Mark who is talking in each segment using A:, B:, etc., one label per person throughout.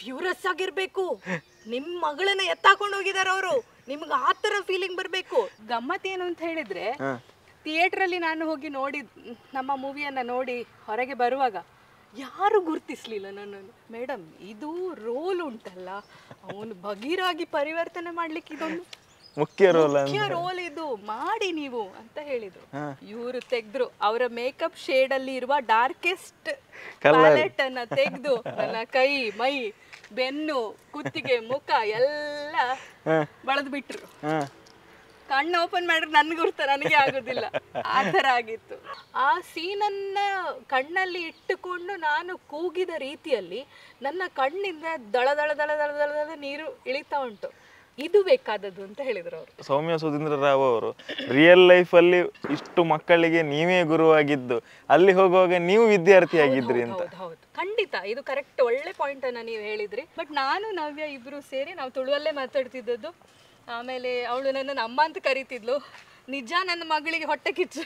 A: ಫ್ಯೂರಸ್ ಆಗಿರ್ಬೇಕು ನಿಮ್ ಮಗಳನ್ನ ಎತ್ತಾಕೊಂಡು ಹೋಗಿದಾರ ಅವರು ನಿಮ್ಗೆ ಆ ತರ ಫೀಲಿಂಗ್ ಬರ್ಬೇಕು ಗಮ್ಮತ್ ಏನು ಅಂತ ಹೇಳಿದ್ರೆ ಥಿಯೇಟರ್ ಅಲ್ಲಿ ನಾನು ಹೋಗಿ ನೋಡಿ ನಮ್ಮ ಮೂವಿಯನ್ನ ನೋಡಿ ಹೊರಗೆ ಬರುವಾಗ ಯಾರು ಗುರ್ತಿಸ್ಲಿಲ್ಲ ನನ್ನನ್ನು ಮೇಡಮ್ ಇದು ರೋಲ್ ಉಂಟಲ್ಲ ಅವನು ಭಗೀರಾಗಿ ಪರಿವರ್ತನೆ ಮಾಡ್ಲಿಕ್ಕೆ ಇದೊಂದು
B: ಮುಖ್ಯ ರೋಲ್
A: ಮುಖ್ಯ ರೋಲ್ ಇದು ಮಾಡಿ ನೀವು ಅಂತ ಹೇಳಿದ್ರು ಇವರು ತೆಗ್ದ್ರು ಅವರ ಮೇಕಪ್ ಶೇಡ್ ಅಲ್ಲಿ ಇರುವ ಡಾರ್ಕೆಸ್ಟ್ ಪ್ಯಾಲೆಟ್ ಅನ್ನ ತೆಗೆದು ನನ್ನ ಕೈ ಮೈ ಬೆನ್ನು ಕುತ್ತಿಗೆ ಮುಖ ಎಲ್ಲ ಬಳದ್ ಬಿಟ್ರು
B: ಹಾಂ
A: ಕಣ್ಣು ಓಪನ್ ಮಾಡ್ರೆ ನನ್ಗೆ ಗುರ್ತ ನನಗೆ ಆಗೋದಿಲ್ಲ ಆ ಥರ ಆಗಿತ್ತು ಆ ಸೀನನ್ನ ಕಣ್ಣಲ್ಲಿ ಇಟ್ಟುಕೊಂಡು ನಾನು ಕೂಗಿದ ರೀತಿಯಲ್ಲಿ ನನ್ನ ಕಣ್ಣಿಂದ ದಳ ದಳ ದಳ ದಳ ದಳ ದಳ ನೀರು ಇಳಿತಾ ಉಂಟು ಇದು ಬೇಕಾದದ್ದು ಅಂತ ಹೇಳಿದ್ರು ಅವರು
B: ಸೌಮ್ಯ ಸುಧೀಂದ್ರ ರಾವ್ ಅವರು ರಿಯಲ್ ಲೈಫಲ್ಲಿ ಇಷ್ಟು ಮಕ್ಕಳಿಗೆ ನೀವೇ ಗುರುವಾಗಿದ್ದು ಅಲ್ಲಿ ಹೋಗುವಾಗ ನೀವು ವಿದ್ಯಾರ್ಥಿ ಆಗಿದ್ರಿ ಅಂತ
A: ಹೌದು ಹೌದು ಖಂಡಿತ ಇದು ಕರೆಕ್ಟ್ ಒಳ್ಳೆ ಪಾಯಿಂಟ್ ಅನ್ನ ನೀವು ಹೇಳಿದ್ರಿ ಬಟ್ ನಾನು ನವ್ಯ ಇಬ್ರು ಸೇರಿ ನಾವು ತುಳುವಲ್ಲೇ ಮಾತಾಡ್ತಿದ್ದದ್ದು ಆಮೇಲೆ ಅವಳು ನನ್ನನ್ನು ಅಮ್ಮ ಅಂತ ಕರೀತಿದ್ಲು ನಿಜ ನನ್ನ ಮಗಳಿಗೆ ಹೊಟ್ಟೆ ಕಿಚ್ಚು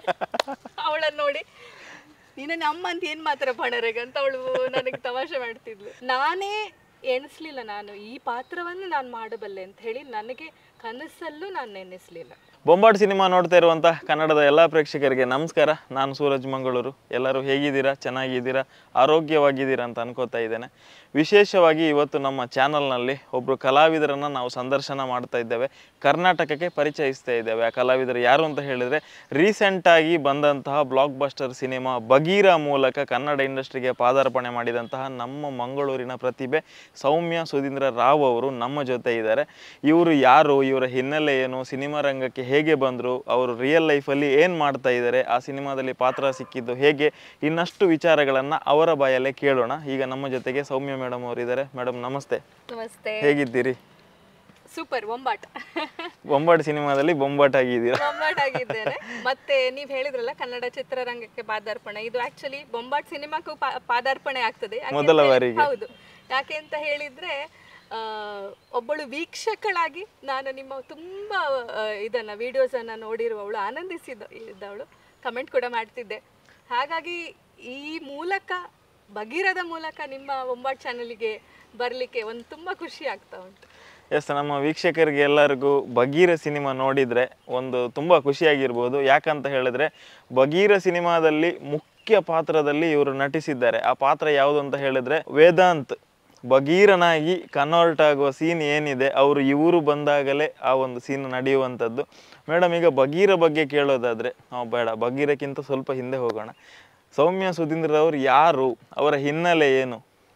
A: ಅವಳನ್ನ ನೋಡಿ ನೀನನ್ನ ಅಮ್ಮ ಅಂತ ಏನ್ ಮಾತ್ರ ಪಣರೆಗೆ ಅಂತ ಅವಳು ನನಗೆ ತಮಾಷೆ ಮಾಡ್ತಿದ್ಲು ನಾನೇ ಎಣಿಸ್ಲಿಲ್ಲ ನಾನು ಈ ಪಾತ್ರವನ್ನು ನಾನು ಮಾಡಬಲ್ಲೆ ಅಂತ ಹೇಳಿ ನನಗೆ ಕನಸಲ್ಲೂ ನಾನು ನೆನೆಸ್ಲಿಲ್ಲ
B: ಬೊಂಬಾಟ್ ಸಿನಿಮಾ ನೋಡ್ತಾ ಇರುವಂಥ ಕನ್ನಡದ ಎಲ್ಲ ಪ್ರೇಕ್ಷಕರಿಗೆ ನಮಸ್ಕಾರ ನಾನು ಸೂರಜ್ ಮಂಗಳೂರು ಎಲ್ಲರೂ ಹೇಗಿದ್ದೀರಾ ಚೆನ್ನಾಗಿದ್ದೀರಾ ಆರೋಗ್ಯವಾಗಿದ್ದೀರಾ ಅಂತ ಅನ್ಕೋತಾ ಇದ್ದೇನೆ ವಿಶೇಷವಾಗಿ ಇವತ್ತು ನಮ್ಮ ಚಾನಲ್ನಲ್ಲಿ ಒಬ್ಬರು ಕಲಾವಿದರನ್ನು ನಾವು ಸಂದರ್ಶನ ಮಾಡ್ತಾ ಇದ್ದೇವೆ ಕರ್ನಾಟಕಕ್ಕೆ ಪರಿಚಯಿಸ್ತಾ ಇದ್ದೇವೆ ಆ ಕಲಾವಿದರು ಯಾರು ಅಂತ ಹೇಳಿದರೆ ರೀಸೆಂಟಾಗಿ ಬಂದಂತಹ ಬ್ಲಾಕ್ ಬಸ್ಟರ್ ಸಿನಿಮಾ ಬಗೀರ ಮೂಲಕ ಕನ್ನಡ ಇಂಡಸ್ಟ್ರಿಗೆ ಪಾದಾರ್ಪಣೆ ಮಾಡಿದಂತಹ ನಮ್ಮ ಮಂಗಳೂರಿನ ಪ್ರತಿಭೆ ಸೌಮ್ಯ ಸುಧೀಂದ್ರ ರಾವ್ ಅವರು ನಮ್ಮ ಜೊತೆ ಇದ್ದಾರೆ ಇವರು ಯಾರು ಇವರ ಹಿನ್ನೆಲೆ ಏನು ಸಿನಿಮಾ ರಂಗಕ್ಕೆ ಹೇಗೆ ಬಂದರು ಅವರು ರಿಯಲ್ ಲೈಫಲ್ಲಿ ಏನು ಮಾಡ್ತಾ ಇದ್ದಾರೆ ಆ ಸಿನಿಮಾದಲ್ಲಿ ಪಾತ್ರ ಸಿಕ್ಕಿದ್ದು ಹೇಗೆ ಇನ್ನಷ್ಟು ವಿಚಾರಗಳನ್ನು ಅವರ ಬಾಯಲ್ಲೇ ಕೇಳೋಣ ಈಗ ನಮ್ಮ ಜೊತೆಗೆ ಸೌಮ್ಯ ಮೇಡಮ್ ಅವರಿದ್ದಾರೆ ಮೇಡಮ್ ನಮಸ್ತೆ
A: ನಮಸ್ತೆ
B: ಹೇಗಿದ್ದೀರಿ
A: ಸೂಪರ್ ಒಂಬಾಟ್
B: ಬೊಂಬಾಟ್ ಸಿನಿಮಾದಲ್ಲಿ ಬೊಂಬಾಟ್ ಆಗಿದ್ದೀರಾ
A: ಬೊಂಬಾಟ್ ಆಗಿದ್ದೇನೆ ಮತ್ತೆ ನೀವ್ ಹೇಳಿದ್ರಲ್ಲ ಕನ್ನಡ ಚಿತ್ರರಂಗಕ್ಕೆ ಪಾದಾರ್ಪಣೆ ಇದು ಆಕ್ಚುಲಿ ಬೊಂಬಾಟ್ ಸಿನಿಮಾಕ್ಕೂ ಪಾ- ಪಾದಾರ್ಪಣೆ ಆಗ್ತದೆ ಯಾಕೆ
B: ಮೊದಲ
A: ಅಂತ-
B: ಬಾರಿಗೆ.
A: ಹೌದು ಯಾಕೆ ಅಂತ ಹೇಳಿದ್ರೆ ಆ, ಒಬ್ಬಳು ವೀಕ್ಷಕಳಾಗಿ ನಾನು ನಿಮ್ಮ ತುಂಬಾ ಆ, ಇದನ್ನ ವಿಡಿಯೋಸ್ ಅನ್ನ ನೋಡಿರುವವಳು ಆನಂದಿಸಿದ ಇದ್ದವಳು ಕಮೆಂಟ್ ಕೂಡ ಮಾಡ್ತಿದ್ದೆ ಹಾಗಾಗಿ ಈ ಮೂಲಕ ಭಗೀರದ ಮೂಲಕ ನಿಮ್ಮ ಬೊಂಬಾಟ್ ಚಾನಲ್ಗೆ ಬರ್ಲಿಕ್ಕೆ ಒಂದು ತುಂಬಾ ಖುಷಿ ಆಗ್ತಾ ಉಂಟು
B: ಎಸ್ ನಮ್ಮ ವೀಕ್ಷಕರಿಗೆ ಎಲ್ಲರಿಗೂ ಬಗೀರ ಸಿನಿಮಾ ನೋಡಿದರೆ ಒಂದು ತುಂಬ ಖುಷಿಯಾಗಿರ್ಬೋದು ಯಾಕಂತ ಹೇಳಿದ್ರೆ ಬಗೀರ ಸಿನಿಮಾದಲ್ಲಿ ಮುಖ್ಯ ಪಾತ್ರದಲ್ಲಿ ಇವರು ನಟಿಸಿದ್ದಾರೆ ಆ ಪಾತ್ರ ಯಾವುದು ಅಂತ ಹೇಳಿದ್ರೆ ವೇದಾಂತ್ ಬಗೀರನಾಗಿ ಕನ್ವರ್ಟ್ ಆಗುವ ಸೀನ್ ಏನಿದೆ ಅವರು ಇವರು ಬಂದಾಗಲೇ ಆ ಒಂದು ಸೀನ್ ನಡೆಯುವಂಥದ್ದು ಮೇಡಮ್ ಈಗ ಬಗೀರ ಬಗ್ಗೆ ಕೇಳೋದಾದರೆ ನಾವು ಬೇಡ ಬಗೀರಕ್ಕಿಂತ ಸ್ವಲ್ಪ ಹಿಂದೆ ಹೋಗೋಣ ಸೌಮ್ಯ ಸುಧೀಂದ್ರ ಅವರು ಯಾರು ಅವರ ಹಿನ್ನೆಲೆ ಏನು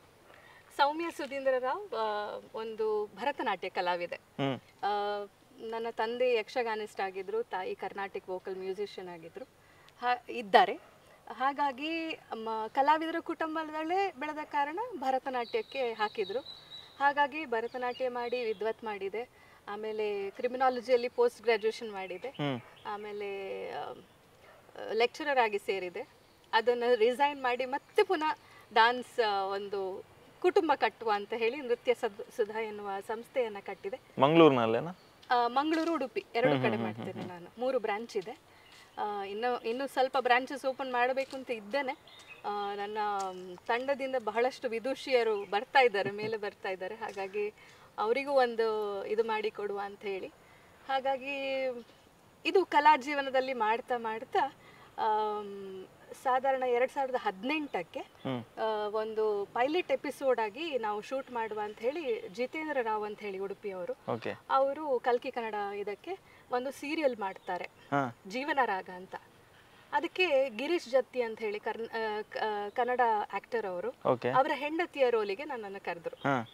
A: ಸೌಮ್ಯ ಸುಧೀಂದ್ರ ರಾವ್ ಆ, ಒಂದು ಭರತನಾಟ್ಯ ಕಲಾವಿದೆ
B: ಹ್ಮ್
A: ಆ, ನನ್ನ ತಂದೆ ಯಕ್ಷಗಾನಿಸ್ಟ್ ಆಗಿದ್ರು ತಾಯಿ ಕರ್ನಾಟಿಕ್ ವೋಕಲ್ ಮ್ಯೂಸಿಷಿಯನ್ ಆಗಿದ್ರು ಹಾ ಇದ್ದಾರೆ ಹಾಗಾಗಿ ಮ- ಕಲಾವಿದರ ಕುಟುಂಬದಲ್ಲೇ ಬೆಳೆದ ಕಾರಣ ಭರತನಾಟ್ಯಕ್ಕೆ ಹಾಕಿದ್ರು ಹಾಗಾಗಿ ಭರತನಾಟ್ಯ ಮಾಡಿ ವಿದ್ವತ್ ಮಾಡಿದೆ ಆಮೇಲೆ ಕ್ರಿಮಿನಾಲಜಿಯಲ್ಲಿ ಪೋಸ್ಟ್ ಗ್ರ್ಯಾಜುಯೇಷನ್ ಮಾಡಿದೆ
B: ಹ್ಮ್
A: ಆಮೇಲೆ ಲೆಕ್ಚರರ್ ಆಗಿ ಸೇರಿದೆ ಅದನ್ನು ರಿಸೈನ್ ಮಾಡಿ ಮತ್ತೆ ಪುನಃ ಡಾನ್ಸ್ ಒಂದು ಕುಟುಂಬ ಕಟ್ಟುವ ಅಂತ ಹೇಳಿ ನೃತ್ಯ ಸದ್ ಸುಧಾ ಎನ್ನುವ ಸಂಸ್ಥೆಯನ್ನು ಕಟ್ಟಿದೆ
B: ಮಂಗಳೂರಿನಲ್ಲೇನಾ
A: ಆ, ಮಂಗಳೂರು ಉಡುಪಿ ಎರಡು ಕಡೆ ಮಾಡ್ತೇನೆ ನಾನು ಮೂರು ಬ್ರಾಂಚ್ ಇದೆ ಆ, ಇನ್ನು ಇನ್ನು ಸ್ವಲ್ಪ ಬ್ರಾಂಚಸ್ ಓಪನ್ ಮಾಡಬೇಕು ಅಂತ ಇದ್ದೇನೆ ಆ, ನನ್ನ ಮ್, ತಂಡದಿಂದ ಬಹಳಷ್ಟು ವಿದೂಷಿಯರು ಬರ್ತಾ ಇದ್ದಾರೆ ಮೇಲೆ ಬರ್ತಾ ಇದ್ದಾರೆ ಹಾಗಾಗಿ ಅವರಿಗೂ ಒಂದು ಇದು ಮಾಡಿ ಕೊಡುವ ಅಂತ ಹೇಳಿ ಹಾಗಾಗಿ ಇದು ಕಲಾ ಜೀವನದಲ್ಲಿ ಮಾಡ್ತಾ ಮಾಡ್ತಾ ಆಮ್, ಸಾಧಾರಣ ಎರಡು ಸಾವಿರದ ಹದಿನೆಂಟಕ್ಕೆ ಆ, ಒಂದು ಪೈಲಟ್ ಎಪಿಸೋಡ್ ಆಗಿ ನಾವು ಶೂಟ್ ಮಾಡುವ ಅಂತ ಹೇಳಿ ಜಿತೇಂದ್ರ ರಾವ್ ಅಂತ ಹೇಳಿ ಉಡುಪಿಯವರು
B: ಓಕೆ
A: ಅವರು ಕಲ್ಕಿ ಕನ್ನಡ ಇದಕ್ಕೆ ಒಂದು ಸೀರಿಯಲ್ ಮಾಡ್ತಾರೆ
B: ಹಾಂ
A: ಜೀವನ ರಾಗ ಅಂತ ಅದಕ್ಕೆ ಗಿರೀಶ್ ಜತ್ತಿ ಅಂತ ಹೇಳಿ ಕರ್ನ ಆ, ಕ- ಆ, ಕನ್ನಡ ಆಕ್ಟರ್ ಅವರು
B: ಓಕೆ
A: ಅವರ ಹೆಂಡತಿಯ ರೋಲಿಗೆ ನನ್ನನ್ನು ಕರೆದ್ರು
B: ಹಾಂ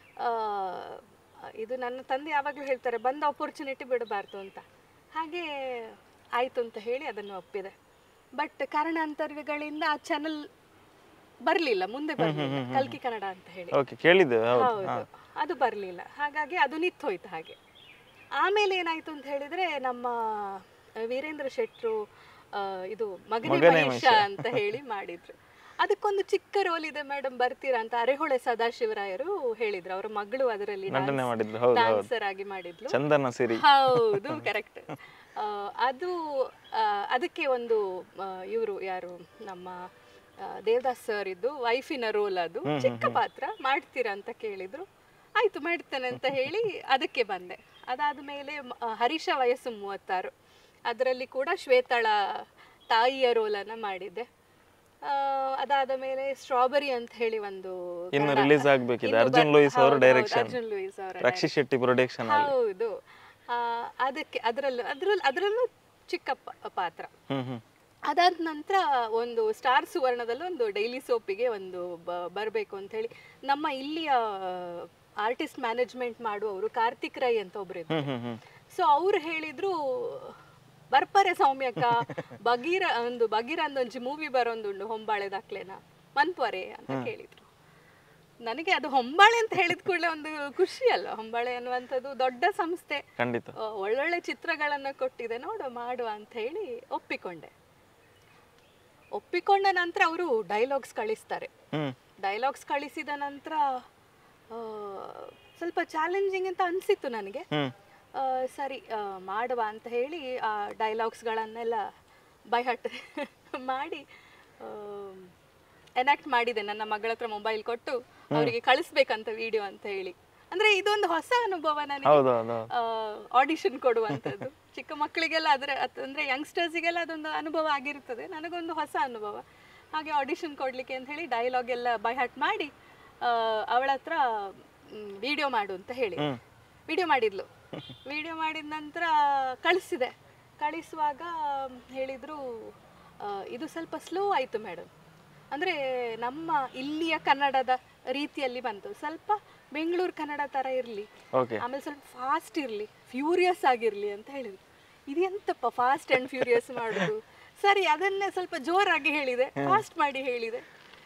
A: ಇದು ನನ್ನ ತಂದೆ ಯಾವಾಗಲೂ ಹೇಳ್ತಾರೆ ಬಂದ ಆಪರ್ಚುನಿಟಿ ಬಿಡಬಾರ್ದು ಅಂತ ಹಾಗೆ ಆಯ್ತು ಅಂತ ಹೇಳಿ ಅದನ್ನು ಒಪ್ಪಿದೆ ಬಟ್ ಕಾರಣಾಂತರಗಳಿಂದ ಆ ಚಾನಲ್ ಬರಲಿಲ್ಲ ಮುಂದೆ ಬರಲಿಲ್ಲ ಕಲ್ಕಿ ಕನ್ನಡ ಅಂತ ಹೇಳಿ
B: ಓಕೆ ಕೇಳಿದ್ದೇವೆ ಹೌದು
A: ಹೌದು ಅದು ಬರಲಿಲ್ಲ ಹಾಗಾಗಿ ಅದು ನಿಂತೋಯ್ತು ಹಾಗೆ ಆಮೇಲೆ ಏನಾಯ್ತು ಅಂತ ಹೇಳಿದ್ರೆ ನಮ್ಮ ವೀರೇಂದ್ರ ಶೆಟ್ರು ಆ, ಇದು ಮಗನೇ ಮಹೇಶ ಅಂತ ಹೇಳಿ ಮಾಡಿದ್ರು ಅದಕ್ಕೊಂದು ಚಿಕ್ಕ ರೋಲ್ ಇದೆ ಮೇಡಮ್ ಬರ್ತೀರಾ ಅಂತ ಅರೆಹೊಳೆ ಸದಾಶಿವರಾಯರು ಹೇಳಿದ್ರು ಅವರ ಮಗಳು ಅದರಲ್ಲಿ
B: ನಟನೆ ಮಾಡಿದ್ರು ಹೌದು ಹೌದು
A: ಡಾನ್ಸರ್ ಆಗಿ ಮಾಡಿದ್ಲು
B: ಚಂದನ ಸಿರಿ
A: ಹೌದು ಕರೆಕ್ಟ್ ಅದು ಆ, ಅದಕ್ಕೆ ಒಂದು ಇವರು ಯಾರು ನಮ್ಮ ಆ, ದೇವದಾಸ್ ಸರ್ ಇದ್ದು ವೈಫಿನ ರೋಲ್ ಅದು ಚಿಕ್ಕ ಪಾತ್ರ ಮಾಡ್ತೀರಾ ಅಂತ ಕೇಳಿದ್ರು ಆಯ್ತು ಮಾಡ್ತೇನೆ ಅಂತ ಹೇಳಿ ಅದಕ್ಕೆ ಬಂದೆ ಅದಾದ ಮೇಲೆ ಹರೀಶ ವಯಸ್ಸು ಮೂವತ್ತಾರು ಅದರಲ್ಲಿ ಕೂಡ ಶ್ವೇತಳ ತಾಯಿಯ ರೋಲನ್ನು ಮಾಡಿದ್ದೆ ಆ, ಅದಾದ ಮೇಲೆ ಸ್ಟ್ರಾಬೆರಿ ಅಂತ ಹೇಳಿ ಒಂದು
B: ಇನ್ನು
A: ಕನ್ನಡ-
B: ರಿಲೀಸ್ ಆಗ್ಬೇಕಿದೆ
A: ಇನ್ನು
B: ಅರ್ಜುನ್
A: ಬರ್-
B: ಲೂಯಿಸ್ ಅವರ
A: ಹೌದು, ಹೌದು,
B: ಡೈರೆಕ್ಷನ್
A: ಅರ್ಜುನ್ ಲೂಯಿಸ್ ಅವರ
B: ರಕ್ಷಿ ಶೆಟ್ಟಿ ಪ್ರೊಡಕ್ಷನ್ ಅಲ್ಲಿ
A: ಹೌದು ಆ, ಅದಕ್ಕೆ ಅದರಲ್ಲೂ ಅದ್ರಲ್ಲಿ ಅದರಲ್ಲೂ ಚಿಕ್ಕ ಪ- ಪಾತ್ರ
B: ಹ್ಮ್ ಹ್ಮ್
A: ಅದಾದ ನಂತರ ಒಂದು ಸ್ಟಾರ್ ಸುವರ್ಣದಲ್ಲಿ ಒಂದು ಡೈಲಿ ಸೋಪಿಗೆ ಒಂದು ಬ- ಬರಬೇಕು ಅಂತ ಹೇಳಿ ನಮ್ಮ ಇಲ್ಲಿಯ ಆರ್ಟಿಸ್ಟ್ ಮ್ಯಾನೇಜ್ಮೆಂಟ್ ಮಾಡುವವರು ಕಾರ್ತಿಕ್ ರೈ ಅಂತ ಒಬ್ರು ಇದ್ರು
B: ಹ್ಮ್ ಹ್ಮ್ ಹ್ಮ್
A: ಸೊ ಅವ್ರು ಹೇಳಿದ್ರು ಬರ್ಪರೆ ಸೌಮ್ಯಕ್ಕ ಬಗೀರ ಒಂದು ಬಗೀರ ಅಂದೊಂಜಿ ಮೂವಿ ಬರೋಂದುಂಡು ಹೊಂಬಾಳೆ ದಾಖಲೆನ ಮನ್ಪೊರೆ ಅಂತ ಕೇಳಿದ್ರು ನನಗೆ ಅದು ಹೊಂಬಾಳೆ ಅಂತ ಹೇಳಿದ ಕೂಡಲೇ ಒಂದು ಖುಷಿ ಅಲ್ಲ ಹೊಂಬಾಳೆ ಅನ್ನುವಂಥದ್ದು ದೊಡ್ಡ ಸಂಸ್ಥೆ
B: ಖಂಡಿತ
A: ಆ, ಒಳ್ಳೊಳ್ಳೆ ಚಿತ್ರಗಳನ್ನು ಕೊಟ್ಟಿದೆ ನೋಡು ಮಾಡುವ ಅಂತ ಹೇಳಿ ಒಪ್ಪಿಕೊಂಡೆ ಒಪ್ಪಿಕೊಂಡ ನಂತರ ಅವರು ಡೈಲಾಗ್ಸ್ ಕಳಿಸ್ತಾರೆ
B: ಹ್ಮ್
A: ಡೈಲಾಗ್ಸ್ ಕಳಿಸಿದ ನಂತರ ಆ, ಸ್ವಲ್ಪ ಚಾಲೆಂಜಿಂಗ್ ಅಂತ ಅನಿಸಿತ್ತು ನನಗೆ
B: ಹ್ಮ್
A: ಆ, ಸರಿ ಆ, ಮಾಡುವ ಅಂತ ಹೇಳಿ ಆ ಡೈಲಾಗ್ಸ್ಗಳನ್ನೆಲ್ಲ ಬೈಹಟ್ ಮಾಡಿ ಎನಾಕ್ಟ್ ಮಾಡಿದೆ ನನ್ನ ಮಗಳ ಹತ್ರ ಮೊಬೈಲ್ ಕೊಟ್ಟು ಅವರಿಗೆ ಕಳಿಸ್ಬೇಕಂತ ವಿಡಿಯೋ ಅಂತ ಹೇಳಿ ಅಂದ್ರೆ ಇದೊಂದು ಹೊಸ ಅನುಭವ ನನಗೆ
B: ಹೌದು ಹೌದು
A: ಆಡಿಷನ್ ಕೊಡುವಂಥದ್ದು ಚಿಕ್ಕ ಮಕ್ಕಳಿಗೆಲ್ಲ ಅದರ ಅತ್- ಅಂದ್ರೆ ಯಂಗ್ಸ್ಟರ್ಸಿಗೆಲ್ಲ ಅದೊಂದು ಅನುಭವ ಆಗಿರ್ತದೆ ನನಗೊಂದು ಹೊಸ ಅನುಭವ ಹಾಗೆ ಆಡಿಷನ್ ಕೊಡ್ಲಿಕ್ಕೆ ಅಂತ ಹೇಳಿ ಡೈಲಾಗ್ ಎಲ್ಲ ಬೈ ಹಾಟ್ ಮಾಡಿ ಅವಳ ಹತ್ರ ವಿಡಿಯೋ ಮಾಡು ಅಂತ ಹೇಳಿ ವಿಡಿಯೋ ಮಾಡಿದ್ಲು ವಿಡಿಯೋ ಮಾಡಿದ ನಂತರ ಕಳಿಸಿದೆ ಕಳಿಸುವಾಗ ಮ್, ಹೇಳಿದ್ರು ಆ, ಇದು ಸ್ವಲ್ಪ ಸ್ಲೋ ಆಯಿತು ಮೇಡಮ್ ಅಂದರೆ ನಮ್ಮ ಇಲ್ಲಿಯ ಕನ್ನಡದ ರೀತಿಯಲ್ಲಿ ಬಂತು ಸ್ವಲ್ಪ ಬೆಂಗಳೂರು ಕನ್ನಡ ಥರ ಇರಲಿ
B: ಓಕೆ
A: ಆಮೇಲೆ ಸ್ವಲ್ಪ ಫಾಸ್ಟ್ ಇರಲಿ ಫ್ಯೂರಿಯಸ್ ಆಗಿರಲಿ ಅಂತ ಹೇಳಿದ್ರು ಇದೆಂತಪ್ಪ ಫಾಸ್ಟ್ ಆ್ಯಂಡ್ ಫ್ಯೂರಿಯಸ್ ಮಾಡೋದು ಸರಿ ಅದನ್ನೇ ಸ್ವಲ್ಪ ಜೋರಾಗಿ ಹೇಳಿದೆ ಫಾಸ್ಟ್ ಮಾಡಿ ಹೇಳಿದೆ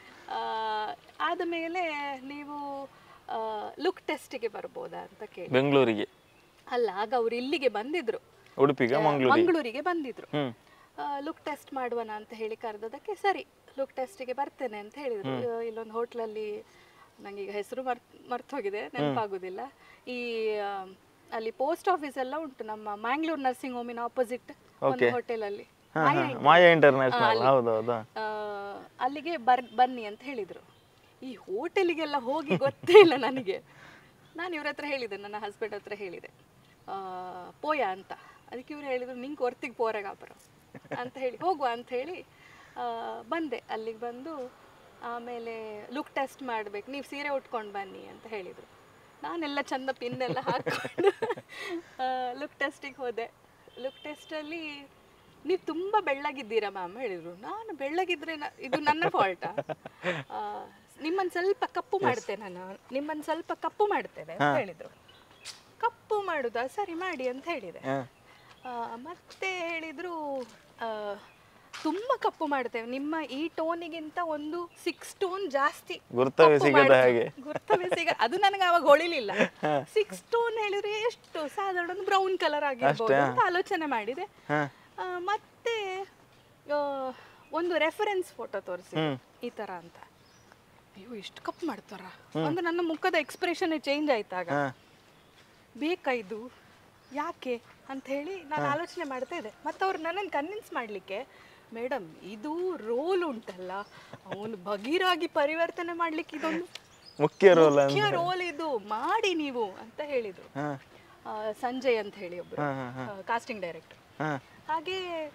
A: ಆದ ಮೇಲೆ ನೀವು ಲುಕ್ ಟೆಸ್ಟಿಗೆ ಬರ್ಬೋದಾ ಅಂತ ಕೇಳಿ
B: ಬೆಂಗಳೂರಿಗೆ
A: ಅಲ್ಲ ಆಗ ಅವ್ರು ಇಲ್ಲಿಗೆ ಬಂದಿದ್ರು
B: ಉಡುಪಿಗ ಮಂಗಳೂರಿಗೆ
A: ಮಂಗಳೂರಿಗೆ ಬಂದಿದ್ರು
B: ಹ್ಮ್
A: ಲುಕ್ ಟೆಸ್ಟ್ ಮಾಡುವನ ಅಂತ ಹೇಳಿ ಕರೆದದಕ್ಕೆ ಸರಿ ಲುಕ್ ಟೆಸ್ಟಿಗೆ ಬರ್ತೇನೆ ಅಂತ ಹೇಳಿದ್ರು ಆ, ಇಲ್ಲೊಂದು ಹೋಟ್ಲಲ್ಲಿ ನಂಗೆ ಈಗ ಹೆಸರು ಮರ್ ಮರ್ತು ಹೋಗಿದೆ ನೆನಪಾಗುದಿಲ್ಲ ಈ ಆ, ಅಲ್ಲಿ ಪೋಸ್ಟ್ ಆಫೀಸ್ ಎಲ್ಲ ಉಂಟು ನಮ್ಮ ಮ್ಯಾಂಗ್ಳೂರ್ ನರ್ಸಿಂಗ್ ಹೋಮಿನ ಆಪೋಸಿಟ್ ಒಂದು ಹೋಟೆಲಲ್ಲಿ
B: ಹಾ, ಹಾ. ಮಾಯಾ ಇಂಟರ್ನ್ಯಾಷನಲ್ ಹೌದು ಹೌದಾ
A: ಆ, ಅಲ್ಲಿಗೆ ಬರ್ ಬನ್ನಿ ಅಂತ ಹೇಳಿದರು ಈ ಹೋಟೆಲಿಗೆಲ್ಲ ಹೋಗಿ ಗೊತ್ತೇ ಇಲ್ಲ ನನಗೆ ನಾನು ಇವ್ರ ಹತ್ರ ಹೇಳಿದೆ ನನ್ನ ಹಸ್ಬೆಂಡ್ ಹತ್ರ ಹೇಳಿದೆ ಆ, ಪೋಯ ಅಂತ ಅದಕ್ಕೆ ಇವ್ರು ಹೇಳಿದ್ರು ನಿಂಗೆ ಹೊರ್ತಿಗೆ ಪೋರಗಾಪುರ ಅಂತ ಹೇಳಿ ಹೋಗುವ ಅಂತ ಹೇಳಿ ಆ, ಬಂದೆ ಅಲ್ಲಿಗೆ ಬಂದು ಆಮೇಲೆ ಲುಕ್ ಟೆಸ್ಟ್ ಮಾಡಬೇಕು ನೀವು ಸೀರೆ ಉಟ್ಕೊಂಡು ಬನ್ನಿ ಅಂತ ಹೇಳಿದರು ನಾನೆಲ್ಲ ಚಂದ ಪಿನ್ನೆಲ್ಲ ಹಾಕ್ಕೊಂಡು ಲುಕ್ ಟೆಸ್ಟಿಗೆ ಹೋದೆ ಲುಕ್ ಟೆಸ್ಟಲ್ಲಿ ನೀವು ತುಂಬ ಬೆಳ್ಳಗಿದ್ದೀರಾ ಮ್ಯಾಮ್ ಹೇಳಿದ್ರು ನಾನು ಬೆಳ್ಳಗಿದ್ರೆ ನ- ಇದು ನನ್ನ ಫಾಲ್ಟಾ ನಿಮ್ಮನ್ನು ಸ್ವಲ್ಪ ಕಪ್ಪು ಮಾಡ್ತೇನೆ ನಾನು ನಿಮ್ಮನ್ನು ಸ್ವಲ್ಪ ಕಪ್ಪು ಮಾಡ್ತೇನೆ ಅಂತ ಹೇಳಿದರು ಕಪ್ಪು ಮಾಡುದಾ ಸರಿ ಮಾಡಿ ಅಂತ ಹೇಳಿದೆ
B: ಹಾ.
A: ಆ, ಮತ್ತೆ ಹೇಳಿದ್ರು ಆ, ತುಂಬ ಕಪ್ಪು ಮಾಡ್ತೇವೆ ನಿಮ್ಮ ಈ ಟೋನಿಗಿಂತ ಒಂದು ಸಿಕ್ಸ್ ಟೋನ್ ಜಾಸ್ತಿ
B: ಗುರ್ತವೇ
A: ಕಪ್ಪು
B: ಸಿಗದ
A: ಮಾಡ್ತೇವೆ.
B: ಹಾಗೆ.
A: ಗುರ್ತವೇ ಸಿಗ ಅದು ನನಗೆ ಅವಾಗ ಹೊಳಿಲಿಲ್ಲ ಸಿಕ್ಸ್ ಟೋನ್ ಹೇಳಿದ್ರೆ ಎಷ್ಟು ಸಾಧಾರಣ ಒಂದು ಬ್ರೌನ್ ಕಲರ್ ಆಗಿರ್ಬೋದು ಅಂತ ಆಲೋಚನೆ ಮಾಡಿದೆ
B: ಹಾ
A: ಆ, ಮತ್ತೆ ಆ, ಒಂದು ರೆಫರೆನ್ಸ್ ಫೋಟೋ ತೋರಿಸಿ
B: ಹ್ಮ್.
A: ಈ ತರ ಅಂತ ಅಯ್ಯೋ ಇಷ್ಟು ಕಪ್ಪು ಮಾಡ್ತಾರ ಅಂದ್ರೆ ನನ್ನ ಮುಖದ ಎಕ್ಸ್ಪ್ರೆಷನ್ ಚೇಂಜ್ ಆಯ್ತಾಗ
B: ಹಾ
A: ಬೇಕಾ ಇದು ಯಾಕೆ ಅಂತ ಹೇಳಿ ನಾನು ಆಲೋಚನೆ ಮಾಡ್ತಾ ಇದ್ದೆ ಮತ್ತೆ ಅವ್ರು ನನ್ನನ್ನು ಕನ್ವಿನ್ಸ್ ಮಾಡಲಿಕ್ಕೆ ಮೇಡಮ್ ಇದು ರೋಲ್ ಉಂಟಲ್ಲ ಅವನು ಬಗೀರಾಗಿ ಪರಿವರ್ತನೆ ಮಾಡ್ಲಿಕ್ಕೆ ಇದೊಂದು
B: ಮುಖ್ಯ ರೋಲ್
A: ಮುಖ್ಯ ರೋಲ್ ಇದು ಮಾಡಿ ನೀವು ಅಂತ ಹೇಳಿದ್ರು
B: ಹಾ
A: ಆ, ಸಂಜಯ್ ಅಂತ ಹೇಳಿ ಒಬ್ರು
B: ಹಾ ಹಾ
A: ಕಾಸ್ಟಿಂಗ್ ಡೈರೆಕ್ಟರ್
B: ಹಾ
A: ಹಾಗೆ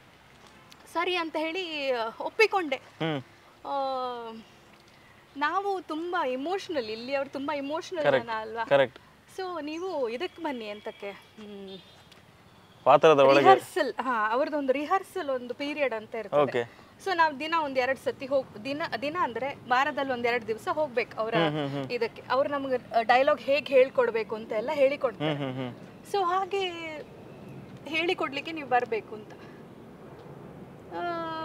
A: ಸರಿ ಅಂತ ಹೇಳಿ ಆ, ಒಪ್ಪಿಕೊಂಡೆ
B: ಹ್ಮ್
A: ಆ, ನಾವು ತುಂಬಾ ಇಮೋಷನಲ್ ಇಲ್ಲಿ ಅವ್ರು ತುಂಬಾ ಇಮೋಷನಲ್ ಜನ ಅಲ್ವಾ
B: ಕರೆಕ್ಟ್
A: ಸೊ ನೀವು ಇದಕ್ಕೆ ಬನ್ನಿ ಅಂತಕ್ಕೆ ಹ್ಮ್
B: ಪಾತ್ರದ ಒಳಗೆ
A: ರಿಹರ್ಸಲ್ ಹಾ ಅವ್ರದ್ದೊಂದು ರಿಹರ್ಸಲ್ ಒಂದು ಪೀರಿಯಡ್ ಅಂತ ಇರ್ತದೆ
B: ಓಕೆ
A: ಸೊ ನಾವು ದಿನ ಒಂದ್ ಎರಡ್ ಸತಿ ಹೋಗ್ ದಿನ ದಿನ ಅಂದ್ರೆ ವಾರದಲ್ಲಿ ಒಂದ್ ಎರಡ್ ದಿವಸ ಹೋಗ್ಬೇಕು ಅವರ ಇದಕ್ಕೆ ಅವ್ರು ನಮ್ಗೆ ಡೈಲಾಗ್ ಹೇಗೆ ಹೇಳ್ಕೊಡ್ಬೇಕು ಅಂತ ಎಲ್ಲ ಹೇಳಿಕೊಡ್ತಾರೆ
B: ಹ್ಮ್ ಹ್ಮ್
A: ಸೊ ಹಾಗೆ ಹೇಳಿಕೊಡ್ಲಿಕ್ಕೆ ನೀವು ಬರಬೇಕು ಅಂತ ಆ,